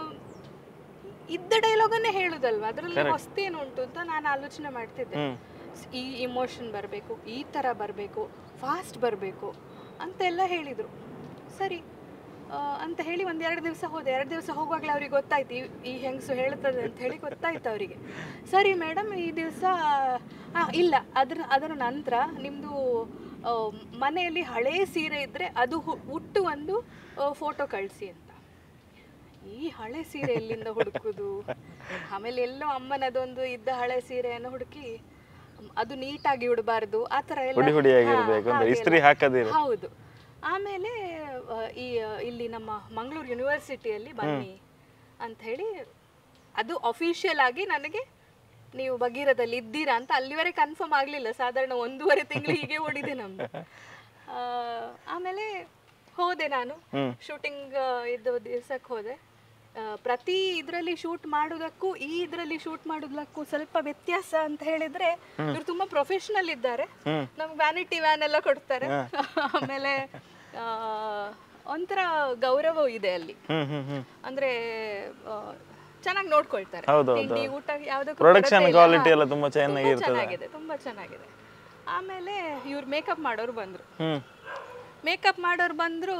A: ಇದ್ದ ಡೈಲಾಗನ್ನೇ ಹೇಳುದಲ್ವಾ ಅದರಲ್ಲಿ ಹೊಸ್ತೇನು ಉಂಟು ಅಂತ ನಾನು ಆಲೋಚನೆ ಮಾಡ್ತಿದ್ದೆ
B: ಹ್ಮ್
A: ಈ ಇಮೋಷನ್ ಬರಬೇಕು ಈ ಥರ ಬರಬೇಕು ಫಾಸ್ಟ್ ಬರಬೇಕು ಅಂತೆಲ್ಲ ಹೇಳಿದರು ಸರಿ ಆ, ಅಂತ ಹೇಳಿ ಒಂದು ಎರಡು ದಿವಸ ಹೋದೆ ಎರಡು ದಿವಸ ಹೋಗುವಾಗಲೇ ಅವ್ರಿಗೆ ಗೊತ್ತಾಯ್ತು ಈ ಈ ಹೆಂಗಸು ಹೇಳ್ತದೆ ಅಂತ ಹೇಳಿ ಗೊತ್ತಾಯ್ತು ಅವರಿಗೆ ಸರಿ ಮೇಡಮ್ ಈ ದಿವಸ ಇಲ್ಲ ಅದ್ರ ಅದರ ನಂತರ ನಿಮ್ಮದು ಮನೆಯಲ್ಲಿ ಹಳೇ ಸೀರೆ ಇದ್ದರೆ ಅದು ಹು- ಉಟ್ಟು ಒಂದು ಫೋಟೋ ಕಳಿಸಿ ಅಂತ ಈ ಹಳೆ ಸೀರೆ ಎಲ್ಲಿಂದ ಹುಡುಕುದು ಆಮೇಲೆ ಎಲ್ಲೋ ಅಮ್ಮನದೊಂದು ಇದ್ದ ಹಳೆ ಸೀರೆಯನ್ನು ಹುಡುಕಿ ಮ್, ಅದು ನೀಟಾಗಿ ಉಡಬಾರ್ದು ಆ ಥರ ಎಲ್ಲ
B: ಹುಡಿ ಹುಡಿಯಾಗಿರ್ಬೇಕು
A: ಹಾ,
B: ಅಂದ್ರೆ
A: ಹಾಗೆಲ್ಲ.
B: ಇಸ್ತ್ರಿ ಹಾಕದಿರು
A: ಹೌದು ಆಮೇಲೆ ಆ, ಈ ಆ, ಇಲ್ಲಿ ನಮ್ಮ ಮಂಗಳೂರು ಯೂನಿವರ್ಸಿಟಿಯಲ್ಲಿ ಬನ್ನಿ ಅಂತ ಹೇಳಿ ಅದು ಅಫಿಷಿಯಲ್ ಆಗಿ ನನಗೆ ನೀವು ಭಗೀರಥಲ್ಲಿ ಇದ್ದೀರಾ ಅಂತ ಅಲ್ಲಿವರೆಗೆ ಕನ್ಫರ್ಮ್ ಆಗಲಿಲ್ಲ ಸಾಧಾರಣ ಒಂದೂವರೆ ತಿಂಗಳು ಹೀಗೆ ಓಡಿದೆ ನಮ್ದು ಆ, ಆಮೇಲೆ ಹೋದೆ ನಾನು
B: ಹ್ಮ್.
A: ಶೂಟಿಂಗ್ ಇದ್ದ ದಿವ್ಸಕ್ಕೆ ಹೋದೆ ಆ, ಪ್ರತಿ ಇದರಲ್ಲಿ ಶೂಟ್ ಮಾಡೋದಕ್ಕೂ ಈ ಇದರಲ್ಲಿ ಶೂಟ್ ಮಾಡೋದಕ್ಕೂ ಸ್ವಲ್ಪ ವ್ಯತ್ಯಾಸ ಅಂತ ಹೇಳಿದ್ರೆ ಇವ್ರು ತುಂಬಾ ಪ್ರೊಫೆಷನಲ್ ಇದ್ದಾರೆ
B: ಹ್ಮ್.
A: ನಮ್ಗೆ ವ್ಯಾನಿಟಿ ವ್ಯಾನ್ ಎಲ್ಲ ಕೊಡ್ತಾರೆ ಆಮೇಲೆ ಆ, ಒಂಥರ ಗೌರವ ಇದೆ ಅಲ್ಲಿ
B: ಹ್ಮ್ ಹ್ಮ್ ಹ್ಮ್
A: ಅಂದ್ರೆ ಚೆನ್ನಾಗಿ ನೋಡ್ಕೊಳ್ತಾರೆ
B: ಹೌದು,
A: ತಿಂಡಿ ಊಟ ಯಾವ್ದಕ್ಕೂ
B: ಪ್ರೊಡಕ್ಷನ್
A: ಕೊರತೆ ಇಲ್ಲ.
B: ಕ್ವಾಲಿಟಿ
A: ಹಾ.
B: ಎಲ್ಲ ತುಂಬಾ
A: ತುಂಬಾ
B: ಚೆನ್ನಾಗಿರ್ತದೆ
A: ಚೆನ್ನಾಗಿದೆ ತುಂಬಾ ಚೆನ್ನಾಗಿದೆ ಆಮೇಲೆ ಇವ್ರು ಮೇಕಪ್ ಮಾಡೋರು ಬಂದ್ರು
B: ಹ್ಮ್
A: ಮೇಕಪ್ ಮಾಡೋರು ಬಂದ್ರು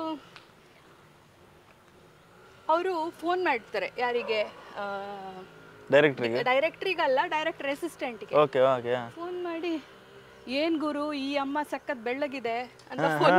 A: ಅವರು ಫೋನ್ ಮಾಡ್ತಾರೆ ಯಾರಿಗೆ
B: ಡೈರೆಕ್ಟ್ರಿಗೆ
A: ಡೈರೆಕ್ಟ್ರಿಗಲ್ಲ ಡೈರೆಕ್ಟರ್ ಅಸಿಸ್ಟೆಂಟ್ಗೆ
B: ಓಕೆ ಓಕೆ
A: ಫೋನ್ ಮಾಡಿ ಏನ್ ಗುರು ಈ ಅಮ್ಮ ಸಖತ್ ಬೆಳ್ಳಗಿದೆ ಅಂತ ಫೋನ್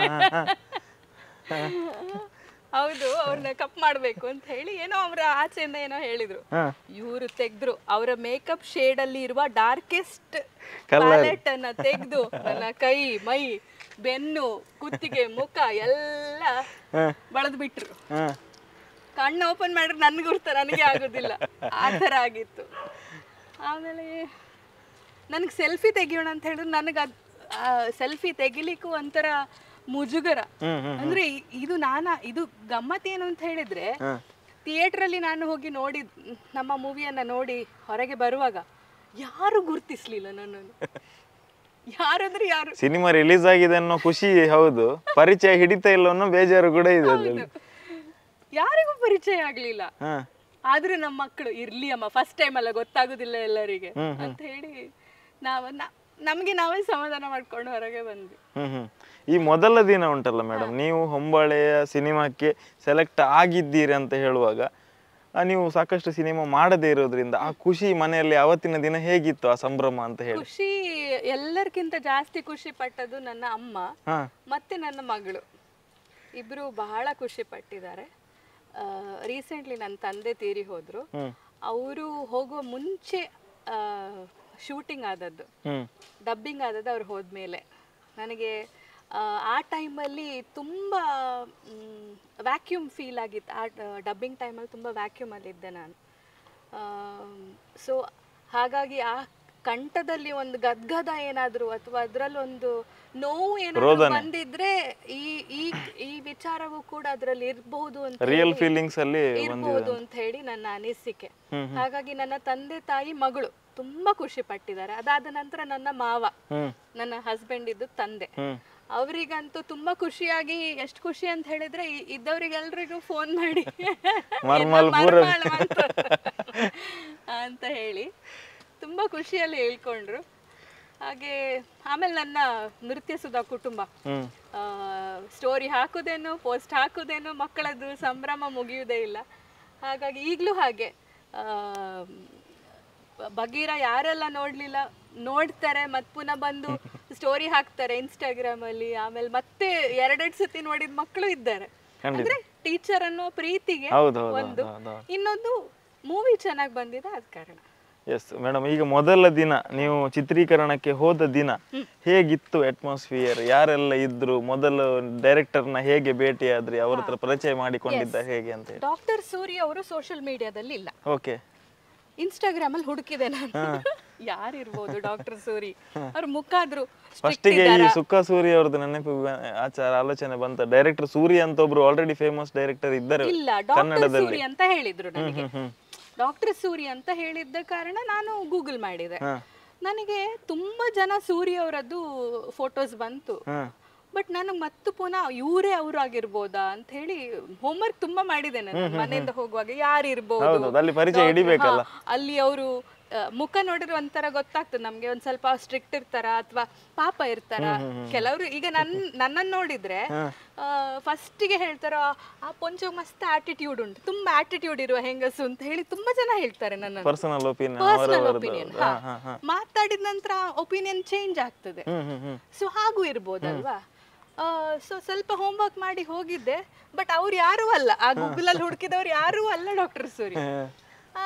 A: ಹೌದು ಅವ್ರನ್ನ ಕಪ್ ಮಾಡ್ಬೇಕು ಅಂತ ಹೇಳಿ ಏನೋ ಅವ್ರ ಆಚೆಯಿಂದ ಏನೋ ಹೇಳಿದ್ರು
B: ಹಾ
A: ಇವರು ತೆಗ್ದ್ರು ಅವರ ಮೇಕಪ್ ಶೇಡ್ ಅಲ್ಲಿ ಇರುವ ಡಾರ್ಕೆಸ್ಟ್
B: Colour.
A: ಪ್ಯಾಲೆಟ್ ಅನ್ನ ತೆಗೆದು ನನ್ನ ಕೈ ಮೈ ಬೆನ್ನು ಕುತ್ತಿಗೆ ಮುಖ ಎಲ್ಲ
B: ಹಾ
A: ಬಳದ್ ಬಿಟ್ರು
B: ಹಾ
A: ಕಣ್ಣು ಓಪನ್ ಮಾಡಿದ್ರೆ ನನ್ಗೆ ಗುರ್ತ ನನಗೆ ಆಗೋದಿಲ್ಲ ಆ ಥರ ಆಗಿತ್ತು ಆಮೇಲೆ ನನಗೆ ಸೆಲ್ಫಿ ತೆಗಿಯೋಣ ಅಂತ ಹೇಳಿದ್ರೆ ನನಗೆ ಅದು ಸೆಲ್ಫಿ ತೆಗಿಲಿಕ್ಕೂ ಒಂಥರ ಮುಜುಗರ
B: ಹ್ಮ್ ಹ್ಮ್
A: ಅಂದ್ರೆ ಇ- ಇದು ನಾನಾ ಇದು ಗಮ್ಮತ್ ಏನು ಅಂತ ಹೇಳಿದ್ರೆ
B: ಹಾ
A: ಥಿಯೇಟರ್ ಅಲ್ಲಿ ನಾನು ಹೋಗಿ ನೋಡಿ ನಮ್ಮ ಮೂವಿಯನ್ನ ನೋಡಿ ಹೊರಗೆ ಬರುವಾಗ ಯಾರು ಗುರ್ತಿಸ್ಲಿಲ್ಲ ನನ್ನನ್ನು ಯಾರಂದ್ರೆ ಯಾರು
B: ಸಿನಿಮಾ ರಿಲೀಸ್ ಆಗಿದೆ ಅನ್ನೋ ಖುಷಿ ಹೌದು ಪರಿಚಯ ಹಿಡಿತಾ ಇಲ್ಲ ಅನ್ನೋ ಬೇಜಾರು ಕೂಡ ಇದೆ ಅದ್ರಲ್ಲಿ
A: ಯಾರಿಗೂ ಪರಿಚಯ ಆಗ್ಲಿಲ್ಲ
B: ಹಾ
A: ಆದ್ರೂ ನಮ್ಮ ಮಕ್ಕಳು ಇರ್ಲಿ ಅಮ್ಮ ಫಸ್ಟ್ ಟೈಮ್ ಅಲ್ಲ ಗೊತ್ತಾಗುದಿಲ್ಲ ಎಲ್ಲರಿಗೆ ಅಂತ ಹೇಳಿ ನಾವ ನ- ನಮ್ಗೆ ನಾವೇ ಸಮಾಧಾನ ಮಾಡ್ಕೊಂಡು ಹೊರಗೆ ಬಂದ್ವಿ
B: ಹ್ಮ್ ಹ್ಮ್ ಈ ಮೊದಲ ದಿನ ಉಂಟಲ್ಲ ಮೇಡಮ್ ನೀವು ಹೊಂಬಾಳೆಯ ಸಿನಿಮಾಕ್ಕೆ ಸೆಲೆಕ್ಟ್ ಆಗಿದ್ದೀರಿ ಅಂತ ಹೇಳುವಾಗ ಆ, ನೀವು ಸಾಕಷ್ಟು ಸಿನಿಮಾ ಮಾಡದೇ ಇರೋದ್ರಿಂದ ಆ ಖುಷಿ ಮನೆಯಲ್ಲಿ ಅವತ್ತಿನ ದಿನ ಹೇಗಿತ್ತು ಆ ಸಂಭ್ರಮ ಅಂತ ಹೇಳಿ
A: ಖುಷಿ ಎಲ್ಲರಿಗಿಂತ ಜಾಸ್ತಿ ಖುಷಿ ಪಟ್ಟದ್ದು ನನ್ನ ಅಮ್ಮ
B: ಹಾ
A: ಮತ್ತೆ ನನ್ನ ಮಗಳು ಇಬ್ರು ಬಹಳ ಖುಷಿ ಪಟ್ಟಿದ್ದಾರೆ ರೀಸೆಂಟ್ಲಿ ನನ್ನ ತಂದೆ ತೀರಿ ಹೋದ್ರು
B: ಹ್ಮ್
A: ಅವರು ಹೋಗುವ ಮುಂಚೆ ಶೂಟಿಂಗ್ ಆದದ್ದು
B: ಹ್ಮ್
A: ಡಬ್ಬಿಂಗ್ ಆದದ್ದು ಅವ್ರು ಹೋದ್ಮೇಲೆ ನನಗೆ ಆ, ಆ ಟೈಮಲ್ಲಿ ತುಂಬ ವ್ಯಾಕ್ಯೂಮ್ ಫೀಲ್ ಆಗಿತ್ತು ಆ ಡಬ್ಬಿಂಗ್ ಟೈಮಲ್ಲಿ ತುಂಬ ವ್ಯಾಕ್ಯೂಮಲ್ಲಿದ್ದೆ ನಾನು ಸೊ ಹಾಗಾಗಿ ಆ ಕಂಠದಲ್ಲಿ ಒಂದು ಗದ್ಗದ ಏನಾದರೂ ಅಥವಾ ಅದರಲ್ಲೊಂದು ನೋವು ಏನಾದರೂ ಬಂದಿದ್ರೆ ಈ ಈ ಈ ವಿಚಾರವೂ ಕೂಡ ಅದರಲ್ಲಿ ಇರಬಹುದು ಅಂತ
B: ರಿಯಲ್
A: ಹೇಳಿ-
B: ಫೀಲಿಂಗ್ಸ್ ಅಲ್ಲಿ
A: ಇರ್ಬೋದು ಅಂತ ಹೇಳಿ ನನ್ನ ಅನಿಸಿಕೆ ಹಾಗಾಗಿ ನನ್ನ ತಂದೆ ತಾಯಿ ಮಗಳು ತುಂಬಾ ಖುಷಿ ಪಟ್ಟಿದ್ದಾರೆ ಅದಾದ ನಂತರ ನನ್ನ ಮಾವ
B: ಹ್ಮ್
A: ನನ್ನ ಹಸ್ಬೆಂಡ್ ಇದ್ದು ತಂದೆ
B: ಹ್ಮ್
A: ಅವರಿಗಂತೂ ತುಂಬಾ ಖುಷಿಯಾಗಿ ಎಷ್ಟು ಖುಷಿ ಅಂತ ಹೇಳಿದ್ರೆ ಇ- ಇದ್ದವ್ರಿಗೆಲ್ರಿಗೂ ಫೋನ್ ಮಾಡಿ
B: ಮರ್ಮಲ್
A: ಎಲ್ಲ
B: ಪೂರ-
A: ಮರ್ಮಲ್ ಅಂತ ಅಂತ ಹೇಳಿ ತುಂಬಾ ಖುಷಿಯಲ್ಲಿ ಹೇಳ್ಕೊಂಡ್ರು ಹಾಗೆ ಆಮೇಲೆ ನನ್ನ ನೃತ್ಯ ಸುಧಾ ಕುಟುಂಬ
B: ಹ್ಮ್
A: ಸ್ಟೋರಿ ಹಾಕುದೇನು ಪೋಸ್ಟ್ ಹಾಕುದೇನು ಮಕ್ಕಳದ್ದು ಸಂಭ್ರಮ ಮುಗಿಯುವುದೇ ಇಲ್ಲ ಹಾಗಾಗಿ ಈಗಲೂ ಹಾಗೆ ಆ, ಬಗೀರ ಯಾರೆಲ್ಲ ನೋಡ್ಲಿಲ್ಲ ನೋಡ್ತಾರೆ ಮತ್ ಪುನಃ ಬಂದು ಸ್ಟೋರಿ ಹಾಕ್ತಾರೆ ಇನ್ಸ್ಟಾಗ್ರಾಮ್ ಅಲ್ಲಿ ಆಮೇಲೆ ಮತ್ತೆ ಎರಡೆರಡು ಸತಿ ನೋಡಿದ ಮಕ್ಕಳು ಇದ್ದಾರೆ ಅಂದ್ರೆ ಟೀಚರ್ ಅನ್ನೋ ಪ್ರೀತಿಗೆ
B: ಹೌದು ಹೌದು
A: ಒಂದು
B: ಹೌದು ಹೌದು
A: ಇನ್ನೊಂದು ಮೂವಿ ಚೆನ್ನಾಗಿ ಬಂದಿದೆ ಅದ ಕಾರಣ
B: ಎಸ್ ಮೇಡಮ್ ಈಗ ಮೊದಲ ದಿನ ನೀವು ಚಿತ್ರೀಕರಣಕ್ಕೆ ಹೋದ ದಿನ ಹೇಗಿತ್ತು ಅಟ್ಮಾಸ್ಫಿಯರ್ ಯಾರೆಲ್ಲ ಇದ್ರು ಮೊದಲು ಡೈರೆಕ್ಟರ್ನ ಹೇಗೆ ಭೇಟಿಯಾದ್ರಿ ಅವ್ರ ಹತ್ರ ಪರಿಚಯ ಮಾಡಿಕೊಂಡಿದ್ದ ಹೇಗೆ ಅಂತ ಹೇಳಿ
A: ಡಾಕ್ಟರ್ ಸೂರ್ಯ ಅವರು ಸೋಷಿಯಲ್ ಮೀಡಿಯಾದಲ್ಲಿ ಇಲ್ಲ
B: ಓಕೆ
A: ಇನ್ಸ್ಟಾಗ್ರಾಮ್ ಅಲ್ಲಿ ಹುಡುಕಿದೆ ನಾನು ಯಾರಿರ್ಬೋದು ಡಾಕ್ಟರ್ ಸೂರಿ ಅವ್ರ ಮುಖ ಆದ್ರೂ strict
B: ಫಸ್ಟಿಗೆ ಈ
A: ಇದ್ದಾರಾ?
B: ಸುಕ್ಕ ಸೂರ್ಯ ಅವ್ರದ್ದು ನೆನಪು ಬ- ಆಚಾರ ಆಲೋಚನೆ ಬಂತ ಡೈರೆಕ್ಟರ್ ಸೂರ್ಯ ಅಂತ ಒಬ್ರು ಆಲ್ರೆಡಿ ಫೇಮಸ್ ಡೈರೆಕ್ಟರ್ ಇದ್ದಾರೆ
A: ಇಲ್ಲ ಡಾಕ್ಟರ್
B: ಕನ್ನಡದಲ್ಲಿ
A: ಸೂರಿ ಅಂತ ಹೇಳಿದ್ರು ನನಗೆ
B: ಹ್ಮ್ ಹ್ಮ್
A: ಡಾಕ್ಟರ್ ಸೂರಿ ಅಂತ ಹೇಳಿದ್ದ ಕಾರಣ ನಾನು ಗೂಗಲ್ ಮಾಡಿದೆ
B: ಹಾ
A: ನನಗೆ ತುಂಬಾ ಜನ ಸೂರ್ಯ ಅವರದ್ದು ಫೋಟೋಸ್ ಬಂತು
B: ಹಾ
A: ಬಟ್ ನನಗೆ ಮತ್ತೆ ಪುನಃ ಇವರೇ ಅವ್ರು ಆಗಿರ್ಬೋದಾ ಅಂತ ಹೇಳಿ ಹೋಮ್ವರ್ಕ್ ತುಂಬಾ ಮಾಡಿದೆ ನಾನು ಮನೆಯಿಂದ ಹೋಗುವಾಗ ಯಾರು ಇರ್ಬೋದು
B: ಹೌದು, ಅಲ್ಲಿ ಪರಿಚಯ ಹಿಡಿಬೇಕಲ್ಲ.
A: ಅಲ್ಲಿ ಅವರು ಮುಖ ನೋಡಿದ್ರೆ ಒಂಥರ ಗೊತ್ತಾಗ್ತದೆ ನಮ್ಗೆ ಒಂದ್ ಸ್ವಲ್ಪ ಸ್ಟ್ರಿಕ್ಟ್ ಇರ್ತಾರ ಅಥವಾ ಪಾಪ ಇರ್ತಾರ ಕೆಲವರು ಈಗ ನನ್ ನನ್ನನ್ನು ನೋಡಿದ್ರೆ ಫಸ್ಟಿಗೆ ಹೇಳ್ತಾರ ಆ ಪೊಂಚ ಮಸ್ತ್ ಆಟಿಟ್ಯೂಡ್ ಉಂಟು ತುಂಬಾ ಆಟಿಟ್ಯೂಡ್ ಇರುವ ಹೆಂಗಸು ಅಂತ ಹೇಳಿ ತುಂಬಾ ಜನ ಹೇಳ್ತಾರೆ ನನ್ನ
B: ಪರ್ಸನಲ್ ಒಪಿನಿಯನ್
A: ಪರ್ಸನಲ್
B: ಅವರವರದ್ದು
A: ಒಪಿನಿಯನ್
B: ಹಾ ಹಾ ಹಾ
A: ಮಾತಾಡಿದ ನಂತರ ಒಪಿನಿಯನ್ ಚೇಂಜ್ ಆಗ್ತದೆ
B: ಹ್ಮ್ ಹ್ಮ್ ಹ್ಮ್
A: ಸೊ ಹಾಗೂ ಇರ್ಬೋದಲ್ವಾ ಸೊ ಸ್ವಲ್ಪ ಹೋಮ್ವರ್ಕ್ ಮಾಡಿ ಹೋಗಿದ್ದೆ ಬಟ್ ಅವ್ರು ಯಾರೂ ಅಲ್ಲ ಆ ಗೂಗಲ್ ಅಲ್ಲಿ ಹುಡುಕಿದವ್ರು ಯಾರೂ ಅಲ್ಲ ಡಾಕ್ಟರ್ ಸೂರಿ ಆ,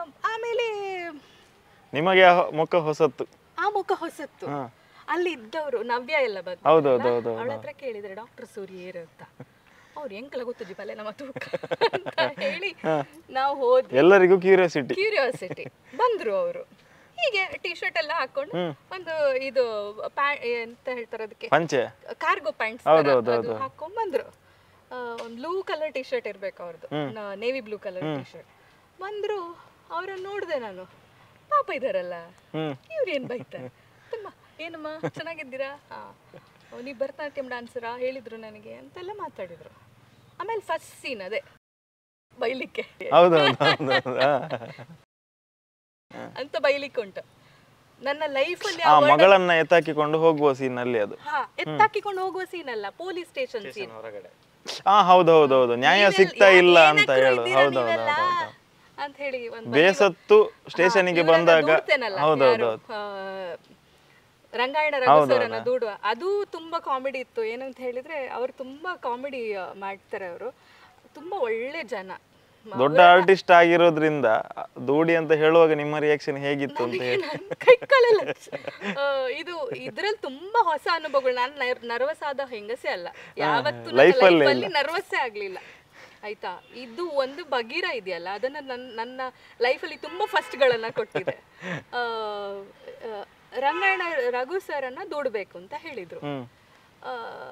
A: ಆಮೇಲೆ
B: ನಿಮಗೆ ಆ ಮುಖ ಹೊಸತ್ತು
A: ಆ ಮುಖ ಹೊಸತ್ತು
B: ಹಾ.
A: ಅಲ್ಲಿ ಇದ್ದವರು ನವ್ಯ ಎಲ್ಲ ಬಂದು
B: ಹೌದು, ಹೌದು, ಹೌದು,
A: ಅವಳ ಹತ್ರ ಕೇಳಿದ್ರೆ ಡಾಕ್ಟರ್ ಸೂರ್ಯೇರ್ ಅಂತ ಅವ್ರು ಹೆಂಗಲ ಗೊತ್ತಿದ್ದಿ ಬಲೆ ನಮ್ಮ ತೂಕ ಅಂತ ಹೇಳಿ ನಾವು ಹೋದ್ವಿ
B: ಎಲ್ಲರಿಗೂ ಕ್ಯೂರಿಯಾಸಿಟಿ
A: ಕ್ಯೂರಿಯಾಸಿಟಿ ಬಂದ್ರು ಅವರು ಹೀಗೆ ಟಿ ಶರ್ಟ್ ಎಲ್ಲ ಹಾಕೊಂಡು ಒಂದು ಇದು ಪ್ಯಾ- ಎಂತ ಹೇಳ್ತಾರೆ ಅದಕ್ಕೆ
B: ಪಂಚೆ
A: ಕಾರ್ಗೋ ಪ್ಯಾಂಟ್ಸ್
B: ಹೌದು, ಹೌದು,
A: ಅದು ಹಾಕೊಂಡ್ ಬಂದ್ರು ಆ, ಒಂದ್ ಬ್ಲೂ ಕಲರ್ ಟಿ ಶರ್ಟ್ ಇರ್ಬೇಕು ಅವ್ರದ್ದು navy blue colour T shirt ಬಂದ್ರು ಅವ್ರನ್ನ ನೋಡ್ದೆ ನಾನು ಪಾಪ ಇದಾರಲ್ಲ
B: ಹ್ಮ್
A: ಇವ್ರು ಏನ್ ಬೈತಾರೆ ತುಂಬ ಏನಮ್ಮ ಚೆನ್ನಾಗಿದ್ದೀರಾ ಹಾ ಓ, ನೀವು ಭರತನಾಟ್ಯಂ ಡಾನ್ಸರಾ ಹೇಳಿದ್ರು ನನಗೆ ಅಂತೆಲ್ಲ ಮಾತಾಡಿದ್ರು ಆಮೇಲೆ ಫಸ್ಟ್ ಸೀನ್ ಅದೇ ಬೈಲಿಕ್ಕೆ
B: ಹೌದು ಹೌದು ಹೌದು ಹೌದು. ಹಾ.
A: ಅಂತ ಬೈಲಿಕ್ಕೆ ಉಂಟು ನನ್ನ ಲೈಫಲ್ಲಿ
B: ಆ ಮಗಳನ್ನ ಎತ್ತಾಕಿಕೊಂಡು ಹೋಗುವ ಸೀನ್ ಅಲ್ಲಿ ಅದು
A: ಹಾ ಎತ್ತಾಕಿಕೊಂಡು ಹೋಗುವ ಸೀನ್ ಅಲ್ಲ ಪೊಲೀಸ್ ಸ್ಟೇಷನ್ ಸೀನ್
B: ಹಾ ಹೌದು ಹೌದು ಹೌದು ನ್ಯಾಯ ಸಿಗ್ತಾ ಇಲ್ಲ ಅಂತ ಹೇಳು ಹೌದು ಹೌದು ಹೌದು ಹೌದು
A: ಅಂತ ಹೇಳಿ ಒಂದು
B: ಬೇಸತ್ತು ಸ್ಟೇಷನ್ಗೆ ಬಂದಾಗ ಹೌದು ಹೌದು ಹೌದು
A: ರಂಗಾಯಣ ರಘುಸರನ್ನ ದೂಡುವ ಅದು ತುಂಬಾ ಕಾಮಿಡಿ ಇತ್ತು ಏನಂತ ಹೇಳಿದ್ರೆ ಅವ್ರು ತುಂಬಾ ಕಾಮಿಡಿ ಮಾಡ್ತಾರೆ ಅವರು ತುಂಬಾ ಒಳ್ಳೆ ಜನ ಮ-
B: ದೊಡ್ಡ ಆರ್ಟಿಸ್ಟ್ ಆಗಿರೋದ್ರಿಂದ ದೂಡಿ ಅಂತ ಹೇಳುವಾಗ ನಿಮ್ಮ ರಿಯಾಕ್ಷನ್ ಹೇಗಿತ್ತು ಅಂತ ಹೇಳಿ
A: ನನ್ ಕೈ ಕಾಲೆಲ್ಲ ಆ, ಇದು ಇದ್ರಲ್ಲಿ ತುಂಬಾ ಹೊಸ ಅನುಭವಗಳು ನಾನು ನರ್ವಸ್ ಆದ ಹೆಂಗಸೇ ಅಲ್ಲ ಯಾವತ್ತು
B: life ಅಲ್ಲೇ
A: ಲೈಫಲ್ಲಿ ನರ್ವಸ್ಸೇ ಆಗ್ಲಿಲ್ಲ ಆಯ್ತಾ ಇದು ಒಂದು ಬಗೀರ ಇದೆಯಲ್ಲ ಅದನ್ನ ನನ್ನ ನನ್ನ ಲೈಫಲ್ಲಿ ತುಂಬಾ ಫಸ್ಟ್ಗಳನ್ನ ಕೊಟ್ಟಿದೆ ಆ, ಆ, ರಂಗಾಯಣ ರಘು ಸರನ್ನ ದೂಡಬೇಕು ಅಂತ ಹೇಳಿದ್ರು
B: ಹ್ಮ್
A: ಆ,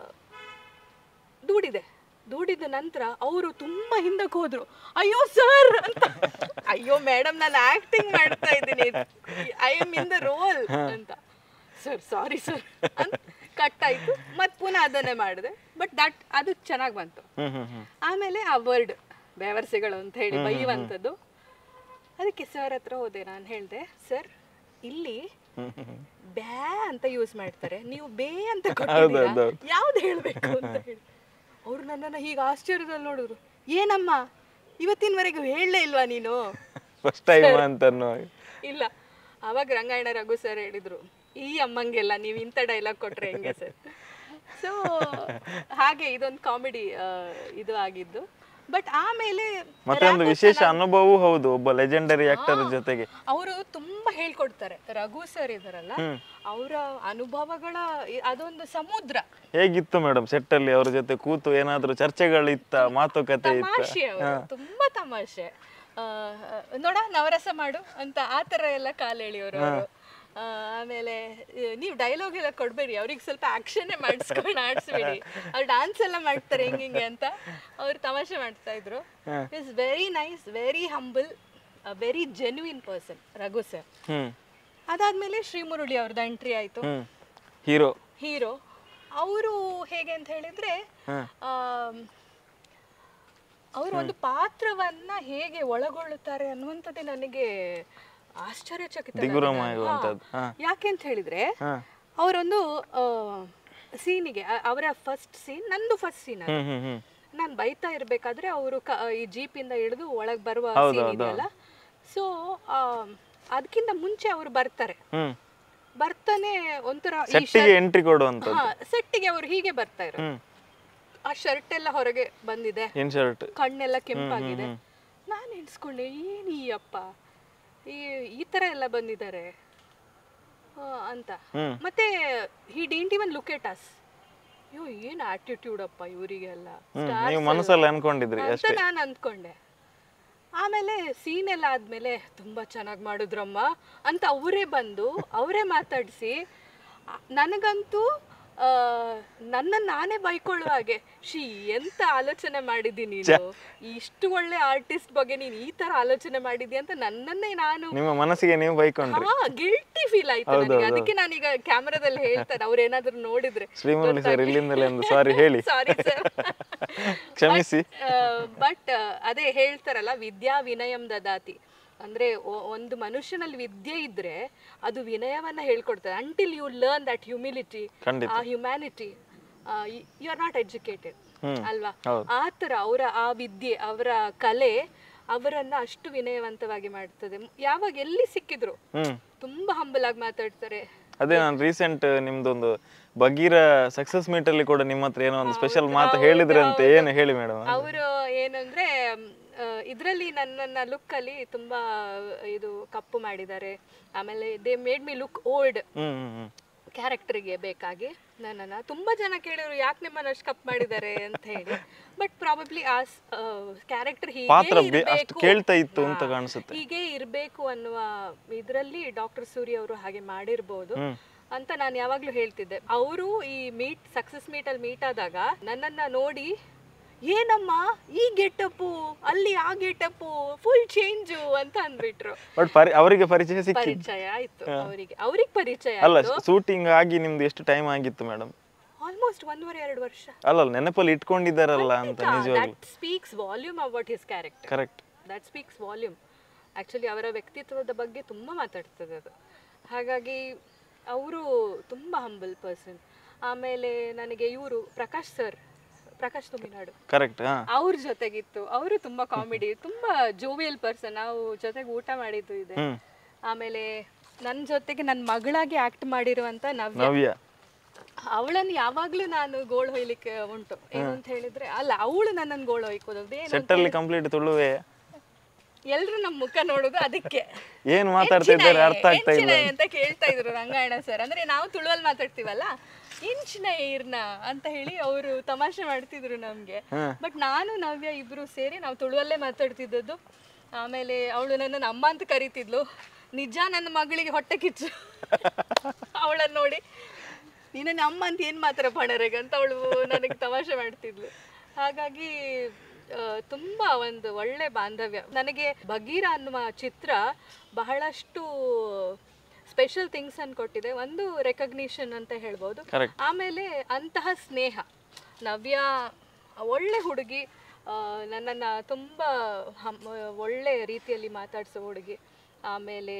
A: ದೂಡಿದೆ ದೂಡಿದ ನಂತರ ಅವರು ತುಂಬಾ ಹಿಂದಕ್ಕೆ ಹೋದ್ರು ಅಯ್ಯೋ ಸರ್ ಅಂತ ಅಯ್ಯೋ ಮೇಡಮ್ ನಾನು ಆಕ್ಟಿಂಗ್ ಮಾಡ್ತಾ ಇದ್ದೀನಿ I am in the role ಅಂತ ಸರ್ ಸಾರಿ ಸರ್ ಅಂತ ಕಟ್ ಆಯ್ತು ಮತ್ತೆ ಪುನಃ ಅದನ್ನೇ ಮಾಡಿದೆ ಬಟ್ ದಟ್ ಅದು ಚೆನ್ನಾಗಿ ಬಂತು
B: ಹ್ಮ್ ಹ್ಮ್ ಹ್ಮ್
A: ಆಮೇಲೆ ಆ ವರ್ಡ್ ಬೇವರ್ಸೆಗಳು ಅಂತ ಹೇಳಿ ಬೈಯುವಂಥದ್ದು ಅದಕ್ಕೆ ಸರ್ ಹತ್ರ ಹೋದೆ ನಾನು ಹೇಳಿದೆ ಸರ್ ಇಲ್ಲಿ
B: ಹ್ಮ್ ಹ್ಮ್ ಹ್ಮ್.
A: ಬ್ಯಾ ಅಂತ ಯೂಸ್ ಮಾಡ್ತಾರೆ ನೀವು ಬೇ ಅಂತ ಕೊಟ್ಟಿದ್ದೀರಾ ಯಾವ್ದು ಹೇಳ್ಬೇಕು ಅಂತ ಹೇಳಿ ಅವ್ರು ನನ್ನನ್ನ ಹೀಗೆ ಆಶ್ಚರ್ಯದಲ್ಲಿ ನೋಡಿದ್ರು ಏನಮ್ಮ ಇವತ್ತಿನವರೆಗೂ ಹೇಳಲೇ ಇಲ್ವಾ ನೀನು
B: ಫಸ್ಟ್ ಟೈಮ್ ಅಂತ ಅನ್ನುವಾಗ
A: ಇಲ್ಲ ಅವಾಗ ರಂಗಾಯಣ ರಘು ಸರ್ ಹೇಳಿದ್ರು ಈ ಅಮ್ಮಂಗೆಲ್ಲ ನೀವು ಇಂಥ ಡೈಲಾಗ್ ಕೊಟ್ರೆ ಹೆಂಗೆ ಸರ್ ಸೊ ಹಾಗೆ ಇದೊಂದು ಕಾಮಿಡಿ ಇದು ಆಗಿದ್ದು ಬಟ್ ಆಮೇಲೆ
B: ಮತ್ತೆ ಒಂದು ವಿಶೇಷ ಅನುಭವವೂ ಹೌದು ಒಬ್ಬ ಲೆಜೆಂಡರಿ ಆಕ್ಟರ್ ಜೊತೆಗೆ
A: ಅವರು ತುಂಬಾ ಹೇಳ್ಕೊಡ್ತಾರೆ ರಘು ಸರ್ ಇದಾರಲ್ಲ ಅವರ ಅನುಭವಗಳ ಇ- ಅದೊಂದು ಸಮುದ್ರ
B: ಹೇಗಿತ್ತು ಮೇಡಮ್ ಸೆಟ್ ಅಲ್ಲಿ ಅವ್ರ ಜೊತೆ ಕೂತು ಏನಾದ್ರೂ ಚರ್ಚೆಗಳಿತ್ತ ಮಾತುಕತೆ ಇತ್ತ
A: ತಮಾಷೆ ಅವರು ತುಂಬಾ ತಮಾಷೆ ಆ, ನೋಡ ನವರಸ ಮಾಡು ಅಂತ ಆ ತರ ಎಲ್ಲ ಕಾಲ್ ಎಳಿಯೋರು ಅವರು ಆಮೇಲೆ ನೀವು ಡೈಲಾಗ್ ಎಲ್ಲ ಕೊಡ್ಬೇಡಿ ಅವ್ರಿಗೆ ಸ್ವಲ್ಪ ಆಕ್ಷನ್ನೇ ಮಾಡಿಸ್ಕೊಂಡು ಆಡಿಸ್ಬೇಡಿ ಅವ್ರು ಡಾನ್ಸ್ ಎಲ್ಲ ಮಾಡ್ತಾರೆ ಹೆಂಗ್ ಹಿಂಗೆ ಅಂತ ಅವ್ರು ತಮಾಷೆ ಮಾಡ್ತಾ ಇದ್ರು is very nice very humble very genuine person Raghu sir
B: hmm
A: ಅದಾದ್ಮೇಲೆ ಶ್ರೀ ಮುರುಳಿ ಅವ್ರದ್ದು ಎಂಟ್ರಿ ಆಯ್ತು
B: ಹ್ಮ್ ಹೀರೋ
A: ಹೀರೋ ಅವರು ಹೇಗೆ ಅಂತ ಹೇಳಿದ್ರೆ
B: ಹ್ಮ್.
A: ಅವರು ಒಂದು ಪಾತ್ರವನ್ನ ಹೇಗೆ ಒಳಗೊಳ್ಳುತ್ತಾರೆ ಅನ್ನುವಂಥದ್ದೇ ನನಗೆ ಆಶ್ಚರ್ಯಚಕಿತ
B: ದಿಗುರಮಯವಾಗುವಂಥದ್ದು. ಹಾ.
A: ಯಾಕೆ ಅಂತ ಹೇಳಿದ್ರೆ
B: ಹಾ
A: ಅವರೊಂದು ಸೀನಿಗೆ ಅವರ ಫಸ್ಟ್ ಸೀನ್ ನಂದು ಫಸ್ಟ್ ಸೀನ್ ಅದು
B: ಹ್ಮ್ ಹ್ಮ್ ಹ್ಮ್
A: ನಾನು ಬೈತಾ ಇರ್ಬೇಕಾದ್ರೆ ಅವರು ಈ ಜೀಪಿಂದ ಇಳಿದು ಒಳಗೆ ಬರುವ ಸೀನ್ ಇದೆಯಲ್ಲ ಸೊ ಅದಕ್ಕಿಂತ ಮುಂಚೆ ಅವರು ಬರ್ತಾರೆ
B: ಹ್ಮ್
A: ಬರ್ತಾನೆ ಒಂಥರ ಈ
B: ಸೆಟ್ಟಿಗೆ ಎಂಟ್ರಿ ಕೊಡುವಂಥದ್ದು
A: ಹಾ ಸೆಟ್ಟಿಗೆ ಅವರು ಹೀಗೆ ಬರ್ತಾ ಇರೋ
B: ಹ್ಮ್
A: ಆ ಶರ್ಟ್ ಎಲ್ಲ ಹೊರಗೆ ಬಂದಿದೆ
B: ಇನ್ ಶರ್ಟ್
A: ಕಣ್ಣೆಲ್ಲ ಕೆಂಪಾಗಿದೆ ನಾನು ಎಣಿಸ್ಕೊಂಡೆ ಏನು ಈ ಅಪ್ಪ ಈ ಈ ತರ ಎಲ್ಲ ಬಂದಿದ್ದಾರೆ ಆ, ಅಂತ
B: ಹ್ಮ್.
A: ಮತ್ತೆ he didn't even look at us ಅಯ್ಯೋ ಏನು ಆಟಿಟ್ಯೂಡ್ ಅಪ್ಪ ಇವರಿಗೆಲ್ಲ
B: ನೀವು ಮನಸ್ಸಲ್ಲಿ ಅನ್ಕೊಂಡಿದ್ರಿ
A: ಅಂತ ನಾನು ಅಂದ್ಕೊಂಡೆ ಆಮೇಲೆ ಸೀನ್ ಎಲ್ಲ ಆದ್ಮೇಲೆ ತುಂಬಾ ಚೆನ್ನಾಗಿ ಮಾಡಿದ್ರಮ್ಮ ಅಂತ ಅವರೇ ಬಂದು ಅವರೇ ಮಾತಾಡಿಸಿ ನನಗಂತೂ ಆ, ನನ್ನನ್ನ ನಾನೇ ಬೈಕೊಳ್ಳುವ ಹಾಗೆ ಶಿ ಎಂತ ಆಲೋಚನೆ ಮಾಡಿದ್ದೀನಿ ನೀನು ಇಷ್ಟು ಒಳ್ಳೆ ಆರ್ಟಿಸ್ಟ್ ಬಗ್ಗೆ ನೀನು ಈ ತರ ಆಲೋಚನೆ ಮಾಡಿದ್ಯಾ ಅಂತ ನನ್ನನ್ನೇ ನಾನು
B: ನಿಮ್ಮ ಮನಸ್ಸಿಗೆ ನೀವು ಬೈಕೊಂಡ್ರಿ
A: ಹಾ ಗಿಲ್ಟಿ ಫೀಲ್ ಆಯ್ತು ನನಗೆ ಅದಕ್ಕೆ ನಾನೀಗ ಕ್ಯಾಮರಾದಲ್ಲಿ ಹೇಳ್ತಾರೆ ಅವ್ರು ಏನಾದ್ರು ನೋಡಿದ್ರೆ
B: ಶ್ರೀಮುರಳಿ ಸರ್ ಇಲ್ಲಿಂದಲೇ ಒಂದು ಸಾರಿ ಹೇಳಿ
A: ಸಾರಿ ಸರ್
B: ಕ್ಷಮಿಸಿ
A: ಬಟ್ ಅದೇ ಹೇಳ್ತಾರಲ್ಲ ವಿದ್ಯಾ ವಿನಯಂ ದದಾತಿ ಅಂದ್ರೆ ಒ- ಒಂದು ಮನುಷ್ಯನಲ್ಲಿ ವಿದ್ಯೆ ಇದ್ರೆ ಅದು ವಿನಯವನ್ನ ಹೇಳ್ಕೊಡ್ತದೆ until you learn that humility
B: ಖಂಡಿತ.
A: ಆ humanity you are not educated
B: ಹ್ಮ್.
A: ಅಲ್ವಾ
B: ಹೌದು.
A: ಆ ಥರ ಅವರ ಆ ವಿದ್ಯೆ ಅವರ ಕಲೆ ಅವರನ್ನ ಅಷ್ಟು ವಿನಯವಂತವಾಗಿ ಮಾಡ್ತದೆ ಯಾವಾಗ ಎಲ್ಲಿ ಸಿಕ್ಕಿದ್ರು
B: ಹ್ಮ್
A: ತುಂಬಾ ಹಂಬಲ್ ಆಗಿ ಮಾತಾಡ್ತಾರೆ
B: ಅದೇ ನಾನು ರೀಸೆಂಟ್ ನಿಮ್ದೊಂದು ಬಗೀರ ಸಕ್ಸಸ್ ಮೀಟ್ ಅಲ್ಲಿ ಕೂಡ ನಿಮ್ಮ ಹತ್ರ ಏನೋ ಒಂದು ಸ್ಪೆಷಲ್ ಮಾತು ಹೇಳಿದ್ರೆ ಅಂತ ಏನು ಹೇಳಿ ಮೇಡಮ್
A: ಅವರು ಏನಂದ್ರೆ ಮ್, ಇದರಲ್ಲಿ ನನ್ನನ್ನ ಲುಕ್ ಅಲ್ಲಿ ತುಂಬಾ ಇದು ಕಪ್ಪು ಮಾಡಿದ್ದಾರೆ ಆಮೇಲೆ they made me look old
B: hmm hmm hmm
A: ಕ್ಯಾರೆಕ್ಟರ್ಗೆ ಬೇಕಾಗಿ ನನ್ನನ್ನು ತುಂಬಾ ಜನ ಕೇಳಿದ್ರು ಯಾಕೆ ನಿಮ್ಮನ್ನ ಅಷ್ಟು ಕಪ್ ಮಾಡಿದ್ದಾರೆ ಅಂತ ಹೇಳಿ ಬಟ್ ಪ್ರಾಬಬ್ಲಿ ಆ ಕ್ಯಾರೆಕ್ಟರ್
B: ಪಾತ್ರ
A: ಹೀಗೆ
B: ಬೆ- ಅಷ್ಟು
A: ಇರ್ಬೇಕು
B: ಕೇಳ್ತಾ ಇತ್ತು ಅಂತ
A: ಹಾ,
B: ಕಾಣಿಸುತ್ತೆ
A: ಹೀಗೆ ಇರಬೇಕು ಅನ್ನುವ ಇದರಲ್ಲಿ ಡಾಕ್ಟರ್ ಸೂರ್ಯ ಅವರು ಹಾಗೆ ಮಾಡಿರ್ಬೋದು
B: ಹ್ಮ್
A: ಅಂತ ನಾನು ಯಾವಾಗ್ಲೂ ಹೇಳ್ತಿದ್ದೆ ಅವರು ಈ ಮೀಟ್ ಸಕ್ಸಸ್ ಮೀಟ್ ಅಲ್ಲಿ ಮೀಟ್ ಆದಾಗ ನನ್ನನ್ನ ನೋಡಿ ಏನಮ್ಮ ಈ ಗೆಟಪ್ಪು ಅಲ್ಲಿ ಆ ಗೆಟಪ್ಪು ಫುಲ್ ಚೇಂಜು ಅಂತ ಅಂದ್ಬಿಟ್ರು
B: ಬಟ್ ಪರಿ ಅವರಿಗೆ ಪರಿಚಯ ಸಿಕ್ಕಿ
A: ಪರಿಚಯ ಆಯ್ತು ಅವರಿಗೆ ಅವ್ರಿಗೆ ಪರಿಚಯ
B: ಅಲ್ಲ ಶೂಟಿಂಗ್ ಆಗಿ ನಿಮ್ದು ಎಷ್ಟು ಟೈಮ್ ಆಗಿತ್ತು ಮೇಡಮ್
A: ಆಲ್ಮೋಸ್ಟ್ ಒಂದೂವರೆ ಎರಡು ವರ್ಷ
B: ಅಲ್ಲ ನೆನಪಲ್ಲಿ ಇಟ್ಕೊಂಡಿದ್ದಾರಲ್ಲ ಅಂತ ನಿಜವಾಗ್ಲು
A: that speaks volume about his character
B: correct
A: that speaks volume actually ಅವರ ವ್ಯಕ್ತಿತ್ವದ ಬಗ್ಗೆ ತುಂಬ ಮಾತಾಡ್ತದೆ ಅದು ಹಾಗಾಗಿ ಅವರು ತುಂಬ ಹಂಬಲ್ ಪರ್ಸನ್ ಆಮೇಲೆ ನನಗೆ ಇವರು ಪ್ರಕಾಶ್ ಸರ್ ಪ್ರಕಾಶ್ ತುಮಿನಾಡು
B: ಕರೆಕ್ಟ್ ಹಾ
A: ಅವ್ರ ಜೊತೆಗಿತ್ತು ಅವರು ತುಂಬ ಕಾಮಿಡಿ ತುಂಬ ಜೋವಿಯಲ್ ಪರ್ಸನ್ ನಾವು ಜೊತೆಗೆ ಊಟ ಮಾಡಿದ್ದು ಇದೆ
B: ಹ್ಮ್
A: ಆಮೇಲೆ ನನ್ನ ಜೊತೆಗೆ ನನ್ನ ಮಗಳಾಗಿ ಆಕ್ಟ್ ಮಾಡಿರುವಂತ ನವ್ಯ
B: ನವ್ಯ
A: ಅವಳನ್ನು ಯಾವಾಗ್ಲೂ ನಾನು ಗೋಳ್ ಹೊಯ್ಲಿಕ್ಕೆ ಉಂಟು ಏನು ಅಂತ ಹೇಳಿದ್ರೆ ಅಲ್ಲ ಅವಳು ನನ್ನನ್ನು ಗೋಳ್ ಹೊಯ್ಕೋದು ಏನು
B: ಸೆಟ್ ಅಲ್ಲಿ ಕಂಪ್ಲೀಟ್ ತುಳುವೆ
A: ಎಲ್ರು ನಮ್ಮ ಮುಖ ನೋಡೋದು ಅದಕ್ಕೆ
B: ಏನ್ ಮಾತಾಡ್ತಾ ಇದ್ದಾರೆ ಅರ್ಥ ಆಗ್ತಾ ಇಲ್ಲ
A: ಎಂಚಿನ ಅಂತ ಕೇಳ್ತಾ ಇದ್ರು ರಂಗಾಯಣ ಸರ್ ಅಂದ್ರೆ ನಾವು ತುಳುವಲ್ಲಿ ಮಾತಾಡ್ತೀವಲ್ಲ ಇಂಚಿನ ಇರ್ನ ಅಂತ ಹೇಳಿ ಅವರು ತಮಾಷೆ ಮಾಡ್ತಿದ್ರು ನಮ್ಗೆ ಬಟ್ ನಾನು ನವ್ಯ ಇಬ್ರು ಸೇರಿ ನಾವು ತುಳುವಲ್ಲೇ ಮಾತಾಡ್ತಿದ್ದದ್ದು ಆಮೇಲೆ ಅವಳು ನನ್ನನ್ನು ಅಮ್ಮ ಅಂತ ಕರಿತಿದ್ಲು ನಿಜ ನನ್ನ ಮಗಳಿಗೆ ಹೊಟ್ಟೆ ಕಿಚ್ಚು ಅವಳನ್ನ ನೋಡಿ ನೀನನ್ನ ಅಮ್ಮ ಅಂತ ಏನ್ ಮಾತಾಡ ಪಣರೆಗೆ ಅಂತ ಅವಳು ನನಗೆ ತಮಾಷೆ ಮಾಡ್ತಿದ್ಲು ಹಾಗಾಗಿ ಆ, ತುಂಬಾ ಒಂದು ಒಳ್ಳೆ ಬಾಂಧವ್ಯ ನನಗೆ ಬಗೀರ ಅನ್ನುವ ಚಿತ್ರ ಬಹಳಷ್ಟು ಸ್ಪೆಷಲ್ ಥಿಂಗ್ಸ್ ಅನ್ನು ಕೊಟ್ಟಿದೆ ಒಂದು ರೆಕಗ್ನಿಷನ್ ಅಂತ ಹೇಳ್ಬೋದು
B: Correct.
A: ಆಮೇಲೆ ಅಂತಹ ಸ್ನೇಹ ನವ್ಯ ಒಳ್ಳೆ ಹುಡುಗಿ ಆ, ನನ್ನನ್ನ ತುಂಬಾ ಹಮ್- ಒಳ್ಳೆ ರೀತಿಯಲ್ಲಿ ಮಾತಾಡಿಸೋ ಹುಡುಗಿ ಆಮೇಲೆ